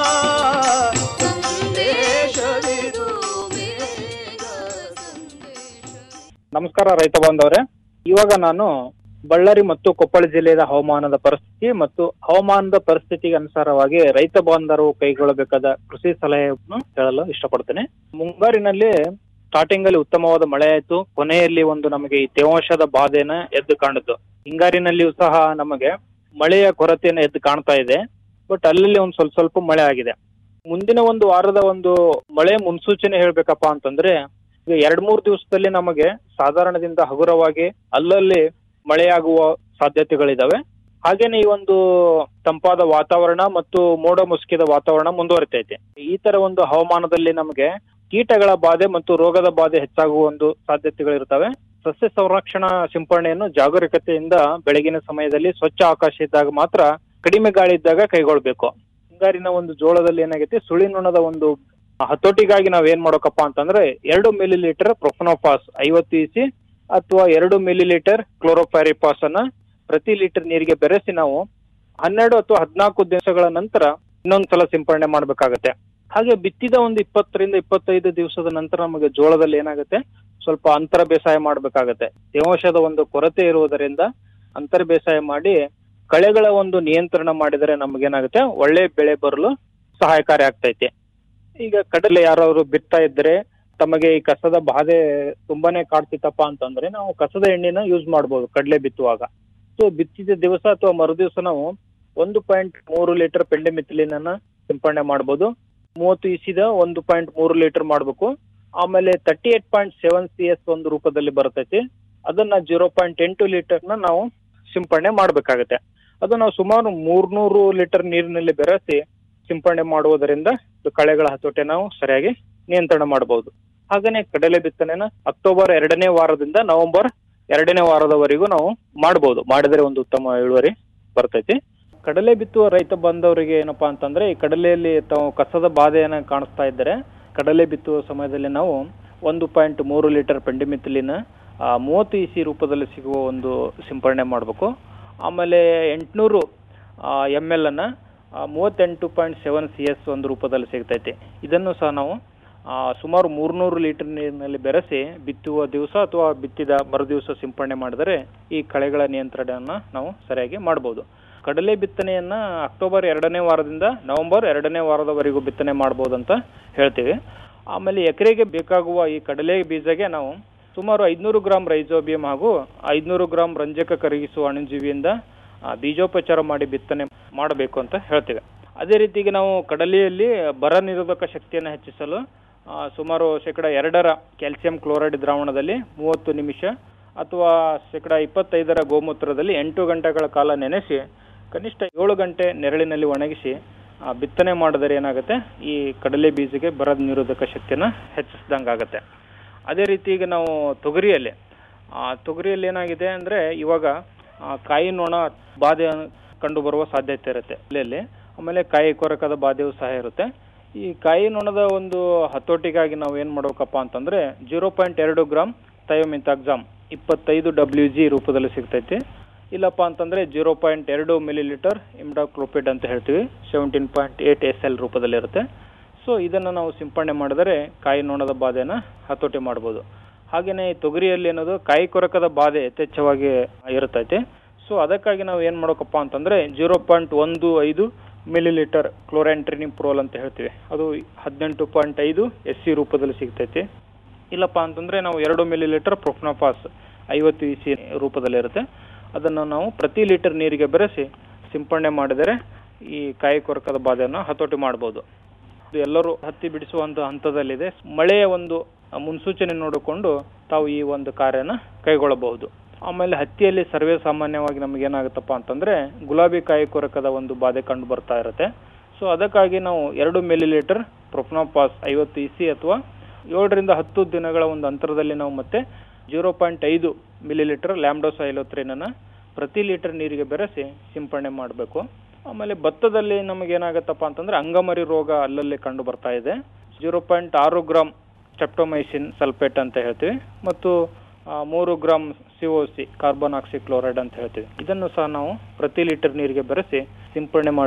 P: ಸಂದೇಶವಿದು
V: ನಮಸ್ಕಾರ ರೈತ ಬಾಂಧವರೇ ಇವಾಗ ನಾನು
A: ಬಳ್ಳಾರಿ ಮತ್ತು ಕೊಪ್ಪಳ ಜಿಲ್ಲೆಯ ಹವಾಮಾನದ ಪರಿಸ್ಥಿತಿ ಮತ್ತು ಹವಾಮಾನದ ಪರಿಸ್ಥಿತಿಗೆ ಅನುಸಾರವಾಗಿ ರೈತ ಬಾಂಧವರು ಕೈಗೊಳ್ಳಬೇಕಾದ ಕೃಷಿ ಸಲಹೆಯನ್ನು ಹೇಳಲು ಇಷ್ಟಪಡ್ತೇನೆ ಮುಂಗಾರಿನಲ್ಲಿ ಸ್ಟಾರ್ಟಿಂಗ್ ಅಲ್ಲಿ ಉತ್ತಮವಾದ ಮಳೆ ಆಯ್ತು ಕೊನೆಯಲ್ಲಿ ಒಂದು ನಮಗೆ ಈ ತೇವಾಂಶದ ಬಾಧೆನ ಎದ್ದು ಕಾಣಿತು ಹಿಂಗಾರಿನಲ್ಲಿಯೂ ಸಹ ನಮಗೆ ಮಳೆಯ ಕೊರತೆಯನ್ನು ಎದ್ದು ಕಾಣ್ತಾ ಇದೆ ಬಟ್ ಅಲ್ಲಲ್ಲಿ ಒಂದು ಸ್ವಲ್ಪ ಸ್ವಲ್ಪ ಮಳೆ ಆಗಿದೆ ಮುಂದಿನ ಒಂದು ವಾರದ ಒಂದು ಮಳೆ ಮುನ್ಸೂಚನೆ ಹೇಳ್ಬೇಕಪ್ಪ ಅಂತಂದ್ರೆ ಈಗ ಎರಡ್ ಮೂರ್ ದಿವಸದಲ್ಲಿ ನಮಗೆ ಸಾಧಾರಣದಿಂದ ಹಗುರವಾಗಿ ಅಲ್ಲಲ್ಲಿ ಮಳೆಯಾಗುವ ಸಾಧ್ಯತೆಗಳಿದಾವೆ ಹಾಗೇನೆ ಈ ಒಂದು ತಂಪಾದ ವಾತಾವರಣ ಮತ್ತು ಮೋಡ ಮುಸುಕಿದ ವಾತಾವರಣ ಮುಂದುವರಿತೈತೆ ಈ ತರ ಒಂದು ಹವಾಮಾನದಲ್ಲಿ ನಮಗೆ ಕೀಟಗಳ ಬಾಧೆ ಮತ್ತು ರೋಗದ ಬಾಧೆ ಹೆಚ್ಚಾಗುವ ಒಂದು ಸಾಧ್ಯತೆಗಳಿರ್ತವೆ ಸಸ್ಯ ಸಂರಕ್ಷಣಾ ಸಿಂಪರಣೆಯನ್ನು ಜಾಗರೂಕತೆಯಿಂದ ಬೆಳಗಿನ ಸಮಯದಲ್ಲಿ ಸ್ವಚ್ಛ ಆಕಾಶ ಇದ್ದಾಗ ಮಾತ್ರ ಕಡಿಮೆ ಗಾಳಿ ಇದ್ದಾಗ ಕೈಗೊಳ್ಬೇಕು ಹಿಂಗಾರಿನ ಒಂದು ಜೋಳದಲ್ಲಿ ಏನಾಗೈತಿ ಸುಳಿನುಣದ ಒಂದು ಹತೋಟಿಗಾಗಿ ನಾವ್ ಏನ್ ಮಾಡೋಕಪ್ಪ ಅಂತಂದ್ರೆ ಎರಡು ಮಿಲಿ ಲೀಟರ್ ಪ್ರೊಫನೋಫಾಸ್ ಐವತ್ತು ಇಸಿ ಅಥವಾ ಎರಡು ಮಿಲಿ ಲೀಟರ್ ಕ್ಲೋರೋಫೈರಿಪಾಸ್ ಅನ್ನ ಪ್ರತಿ ಲೀಟರ್ ನೀರಿಗೆ ಬೆರೆಸಿ ನಾವು ಹನ್ನೆರಡು ಅಥವಾ ಹದಿನಾಲ್ಕು ದಿವಸಗಳ ನಂತರ ಇನ್ನೊಂದ್ಸಲ ಸಿಂಪರಣೆ ಮಾಡ್ಬೇಕಾಗತ್ತೆ ಹಾಗೆ ಬಿತ್ತಿದ ಒಂದು ಇಪ್ಪತ್ತರಿಂದ ಇಪ್ಪತ್ತೈದು ದಿವಸದ ನಂತರ ನಮಗೆ ಜೋಳದಲ್ಲಿ ಏನಾಗುತ್ತೆ ಸ್ವಲ್ಪ ಅಂತರ ಬೇಸಾಯ ಮಾಡ್ಬೇಕಾಗತ್ತೆ ತೇವಾಂಶದ ಒಂದು ಕೊರತೆ ಇರುವುದರಿಂದ ಅಂತರ ಬೇಸಾಯ ಮಾಡಿ ಕಳೆಗಳ ಒಂದು ನಿಯಂತ್ರಣ ಮಾಡಿದರೆ ನಮಗೇನಾಗುತ್ತೆ ಒಳ್ಳೆ ಬೆಳೆ ಬರಲು ಸಹಾಯಕಾರಿ ಆಗ್ತೈತೆ ಈಗ ಕಡಲೆ ಯಾರಾದ್ರು ಬಿತ್ತಾ ಇದ್ರೆ ತಮಗೆ ಈ ಕಸದ ಬಾಧೆ ತುಂಬಾನೇ ಕಾಡ್ತಿತ್ತಪ್ಪ ಅಂತಂದ್ರೆ ನಾವು ಕಸದ ಎಣ್ಣೆನ ಯೂಸ್ ಮಾಡ್ಬೋದು ಕಡಲೆ ಬಿತ್ತುವಾಗ ಸೊ ಬಿತ್ತಿದ ದಿವಸ ಅಥವಾ ಮರುದಿವಸ ನಾವು ಒಂದು ಪಾಯಿಂಟ್ ಮೂರು ಲೀಟರ್ ಪೆಂಡೆಮಿಥಿಲಿನ ಸಿಂಪರಣೆ ಮಾಡ್ಬೋದು ಮೂವತ್ತು ಇಸಿದ ಒಂದು ಪಾಯಿಂಟ್ ಮೂರು ಲೀಟರ್ ಮಾಡ್ಬೇಕು ಆಮೇಲೆ thirty eight point seven C S ಒಂದು ರೂಪದಲ್ಲಿ ಬರ್ತೈತಿ ಅದನ್ನ ಜೀರೋ ಪಾಯಿಂಟ್ ಎಂಟು ಲೀಟರ್ನ ನಾವು ಸಿಂಪರಣೆ ಮಾಡ್ಬೇಕಾಗತ್ತೆ ಅದು ನಾವು ಸುಮಾರು ಮೂರ್ನೂರು ಲೀಟರ್ ನೀರಿನಲ್ಲಿ ಬೆರೆಸಿ ಸಿಂಪರಣೆ ಮಾಡುವುದರಿಂದ ಇದು ಕಳೆಗಳ ಹತೋಟಿ ನಾವು ಸರಿಯಾಗಿ ನಿಯಂತ್ರಣ ಮಾಡಬಹುದು ಹಾಗೇನೆ ಕಡಲೆ ಬಿತ್ತನೆನ ಅಕ್ಟೋಬರ್ ಎರಡನೇ ವಾರದಿಂದ ನವೆಂಬರ್ ಎರಡನೇ ವಾರದವರೆಗೂ ನಾವು ಮಾಡಬಹುದು ಮಾಡಿದರೆ ಒಂದು ಉತ್ತಮ ಇಳುವರಿ ಬರ್ತೈತಿ ಕಡಲೆ ಬಿತ್ತುವ ರೈತ ಬಂದವರಿಗೆ ಏನಪ್ಪಾ ಅಂತಂದ್ರೆ ಈ ಕಡಲೆಯಲ್ಲಿ ತಾವು ಕಸದ ಬಾಧೆಯನ್ನ ಕಾಣಿಸ್ತಾ ಇದ್ದರೆ ಕಡಲೆ ಬಿತ್ತುವ ಸಮಯದಲ್ಲಿ ನಾವು ಒಂದು ಪಾಯಿಂಟ್ ಮೂರು ಲೀಟರ್ ಪೆಂಡಿಮಿಥಿಲಿನ ಮೂವತ್ತು ಇಸಿ ರೂಪದಲ್ಲಿ ಸಿಗುವ ಒಂದು ಸಿಂಪರಣೆ ಮಾಡಬೇಕು ಆಮೇಲೆ ಎಂಟುನೂರು ಎಮ್ ಎಲ್ ಅನ್ನ ಆ, ಮೂವತ್ತೆಂಟು ಪಾಯಿಂಟ್ ಸೆವೆನ್ ಸಿ ಎಸ್ ಒಂದು ರೂಪದಲ್ಲಿ ಸಿಗ್ತೈತೆ ಇದನ್ನು ಸಹ ನಾವು ಆ, ಸುಮಾರು ಮೂರ್ನೂರು ಲೀಟರ್ ನೀರಿನಲ್ಲಿ ಬೆರೆಸಿ ಬಿತ್ತುವ ದಿವಸ ಅಥವಾ ಬಿತ್ತಿದ ಮರುದಿವಸ ಸಿಂಪರಣೆ ಮಾಡಿದರೆ ಈ ಕಳೆಗಳ ನಿಯಂತ್ರಣವನ್ನ ನಾವು ಸರಿಯಾಗಿ ಮಾಡಬಹುದು ಕಡಲೆ ಬಿತ್ತನೆಯನ್ನ ಅಕ್ಟೋಬರ್ ಎರಡನೇ ವಾರದಿಂದ ನವೆಂಬರ್ ಎರಡನೇ ವಾರದವರೆಗೂ ಬಿತ್ತನೆ ಮಾಡಬಹುದು ಅಂತ ಹೇಳ್ತೀವಿ ಆಮೇಲೆ ಎಕರೆಗೆ ಬೇಕಾಗುವ ಈ ಕಡಲೆ ಬೀಜಗೆ ನಾವು ಸುಮಾರು ಐದ್ನೂರು ಗ್ರಾಂ ರೈಜೋಬಿಯಂ ಹಾಗೂ ಐದ್ನೂರು ಗ್ರಾಂ ರಂಜಕ ಕರಗಿಸುವ ಅಣುಜೀವಿಯಿಂದ ಆ, ಬೀಜೋಪಚಾರ ಮಾಡಿ ಬಿತ್ತನೆ ಮಾಡಬೇಕು ಅಂತ ಹೇಳ್ತೇವೆ ಅದೇ ರೀತಿಗೆ ನಾವು ಕಡಲೆಯಲ್ಲಿ ಬರ ನಿರೋಧಕ ಶಕ್ತಿಯನ್ನು ಹೆಚ್ಚಿಸಲು ಆ, ಸುಮಾರು ಶೇಕಡ ಎರಡರ ಕ್ಯಾಲ್ಸಿಯಂ ಕ್ಲೋರೈಡ್ ದ್ರಾವಣದಲ್ಲಿ ಮೂವತ್ತು ನಿಮಿಷ ಅಥವಾ ಶೇಕಡ ಇಪ್ಪತ್ತೈದರ ಗೋಮೂತ್ರದಲ್ಲಿ ಎಂಟು ಗಂಟೆಗಳ ಕಾಲ ನೆನೆಸಿ ಕನಿಷ್ಠ ಏಳು ಗಂಟೆ ನೆರಳಿನಲ್ಲಿ ಒಣಗಿಸಿ ಆ, ಬಿತ್ತನೆ ಮಾಡಿದರೆ ಏನಾಗುತ್ತೆ ಈ ಕಡಲೆ ಬೀಜಕ್ಕೆ ಬರ ನಿರೋಧಕ ಶಕ್ತಿಯನ್ನು ಹೆಚ್ಚಿಸಿದಂಗಾಗತ್ತೆ ಅದೇ ರೀತಿ ಈಗ ನಾವು ತೊಗರಿಯಲ್ಲಿ ಆ, ತೊಗರಿಯಲ್ಲಿ ಏನಾಗಿದೆ ಅಂದ್ರೆ ಇವಾಗ ಆ, ಕಾಯಿ ನೊಣ ಬಾಧೆ ಕಂಡು ಬರುವ ಸಾಧ್ಯತೆ ಇರುತ್ತೆ ಅಲ್ಲಲ್ಲಿ ಆಮೇಲೆ ಕಾಯಿ ಕೊರಕದ ಬಾಧೆಯೂ ಸಹ ಇರುತ್ತೆ ಈ ಕಾಯಿ ನೊಣದ ಒಂದು ಹತೋಟಿಗಾಗಿ ನಾವು ಏನ್ ಮಾಡ್ಬೇಕಪ್ಪ ಅಂತಂದ್ರೆ ಜೀರೋ ಪಾಯಿಂಟ್ ಎರಡು ಗ್ರಾಮ್ ಥಯೋಮಿಂತಾಕ್ಸಾಮ್ ಇಪ್ಪತ್ತೈದು ಡಬ್ಲ್ಯೂ ಜಿ ರೂಪದಲ್ಲಿ ಸಿಗ್ತೈತಿ ಇಲ್ಲಪ್ಪ ಅಂತಂದ್ರೆ ಜೀರೋ ಪಾಯಿಂಟ್ ಎರಡು ಮಿಲಿ ಲೀಟರ್ ಇಮ್ಡಾಕ್ಲೋಪಿಡ್ ಅಂತ ಹೇಳ್ತೀವಿ seventeen point eight S L ರೂಪದಲ್ಲಿ ಇರುತ್ತೆ ಸೊ ಇದನ್ನು ನಾವು ಸಿಂಪರಣೆ ಮಾಡಿದರೆ ಕಾಯಿ ನೊಣದ ಬಾಧೆನ ಹತೋಟಿ ಮಾಡ್ಬೋದು ಹಾಗೇನೆ ಈ ತೊಗರಿಯಲ್ಲಿ ಏನದು ಕಾಯಿ ಕೊರಕದ ಬಾಧೆ ಯಥೇಚ್ಛವಾಗಿ ಇರುತ್ತೈತೆ ಸೊ ಅದಕ್ಕಾಗಿ ನಾವು ಏನ್ ಮಾಡ್ಬೇಕಪ್ಪ ಅಂತಂದ್ರೆ ಜೀರೋ ಪಾಯಿಂಟ್ ಒಂದು ಐದು ಮಿಲಿ ಲೀಟರ್ ಕ್ಲೋರಾಂಟ್ರಿನಿಂಗ್ ಪ್ರೋಲ್ ಅಂತ ಹೇಳ್ತೀವಿ ಅದು ಹದಿನೆಂಟು ಪಾಯಿಂಟ್ ಐದು ಎಸ್ ಸಿ ರೂಪದಲ್ಲಿ ಸಿಗ್ತೈತಿ ಇಲ್ಲಪ್ಪ ಅಂತಂದ್ರೆ ನಾವು ಎರಡು ಮಿಲಿ ಲೀಟರ್ ಪ್ರೊಫ್ನೋಫಾಸ್ ಐವತ್ತು ಇ ಸಿ ರೂಪದಲ್ಲಿ ಇರುತ್ತೆ ಅದನ್ನು ನಾವು ಪ್ರತಿ ಲೀಟರ್ ನೀರಿಗೆ ಬೆರೆಸಿ ಸಿಂಪರಣೆ ಮಾಡಿದರೆ ಈ ಕಾಯಿ ಕೊರಕದ ಬಾಧೆಯನ್ನು ಹತೋಟಿ ಮಾಡಬಹುದು ಇದು ಎಲ್ಲರೂ ಹತ್ತಿ ಬಿಡಿಸುವಂತ ಹಂತದಲ್ಲಿದೆ ಮಳೆಯ ಒಂದು ಮುನ್ಸೂಚನೆ ನೋಡಿಕೊಂಡು ತಾವು ಈ ಒಂದು ಕಾರ್ಯನ ಕೈಗೊಳ್ಳಬಹುದು ಆಮೇಲೆ ಹತ್ತಿಯಲ್ಲಿ ಸರ್ವೇ ಸಾಮಾನ್ಯವಾಗಿ ನಮ್ಗೆ ಏನಾಗುತ್ತಪ್ಪ ಅಂತಂದ್ರೆ ಗುಲಾಬಿ ಕಾಯಿ ಕೊರಕದ ಒಂದು ಬಾಧೆ ಕಂಡು ಬರ್ತಾ ಇರುತ್ತೆ ಸೊ ಅದಕ್ಕಾಗಿ ನಾವು ಎರಡು ಮಿಲಿ ಲೀಟರ್ ಪ್ರೊಫ್ನೋಪಾಸ್ ಐವತ್ತು ಇಸಿ ಅಥವಾ ಏಳರಿಂದ ಹತ್ತು ದಿನಗಳ ಒಂದು ಅಂತರದಲ್ಲಿ ನಾವು ಮತ್ತೆ ಜೀರೋ ಪಾಯಿಂಟ್ ಐದು ಮಿಲಿ ಲೀಟರ್ ಲ್ಯಾಂಬ್ಡೋಸೈಲೋತ್ರಿನನ್ನ ಪ್ರತಿ ಲೀಟರ್ ನೀರಿಗೆ ಬೆರೆಸಿ ಸಿಂಪರಣೆ ಮಾಡಬೇಕು ಆಮೇಲೆ ಭತ್ತದಲ್ಲಿ ನಮಗೆ ಏನಾಗತ್ತಪ್ಪ ಅಂತಂದ್ರೆ ಅಂಗಮರಿ ರೋಗ ಅಲ್ಲಲ್ಲಿ ಕಂಡು ಬರ್ತಾ ಇದೆ ಜೀರೋ ಪಾಯಿಂಟ್ ಆರು ಗ್ರಾಮ್ ಚೆಪ್ಟೊಮೈಸಿನ್ ಸಲ್ಫೇಟ್ ಅಂತ ಹೇಳ್ತೀವಿ ಮತ್ತು ಆ, ಮೂರು ಗ್ರಾಮ್ ಸಿಒಸಿ ಕಾರ್ಬನ್ ಆಕ್ಸಿಕ್ಲೋರೈಡ್ ಅಂತ ಹೇಳ್ತೀವಿ ಇದನ್ನು ಸಹ ನಾವು ಪ್ರತಿ ಲೀಟರ್ ನೀರಿಗೆ ಬೆರೆಸಿ ಸಿಂಪರಣೆ ಮಾಡಿ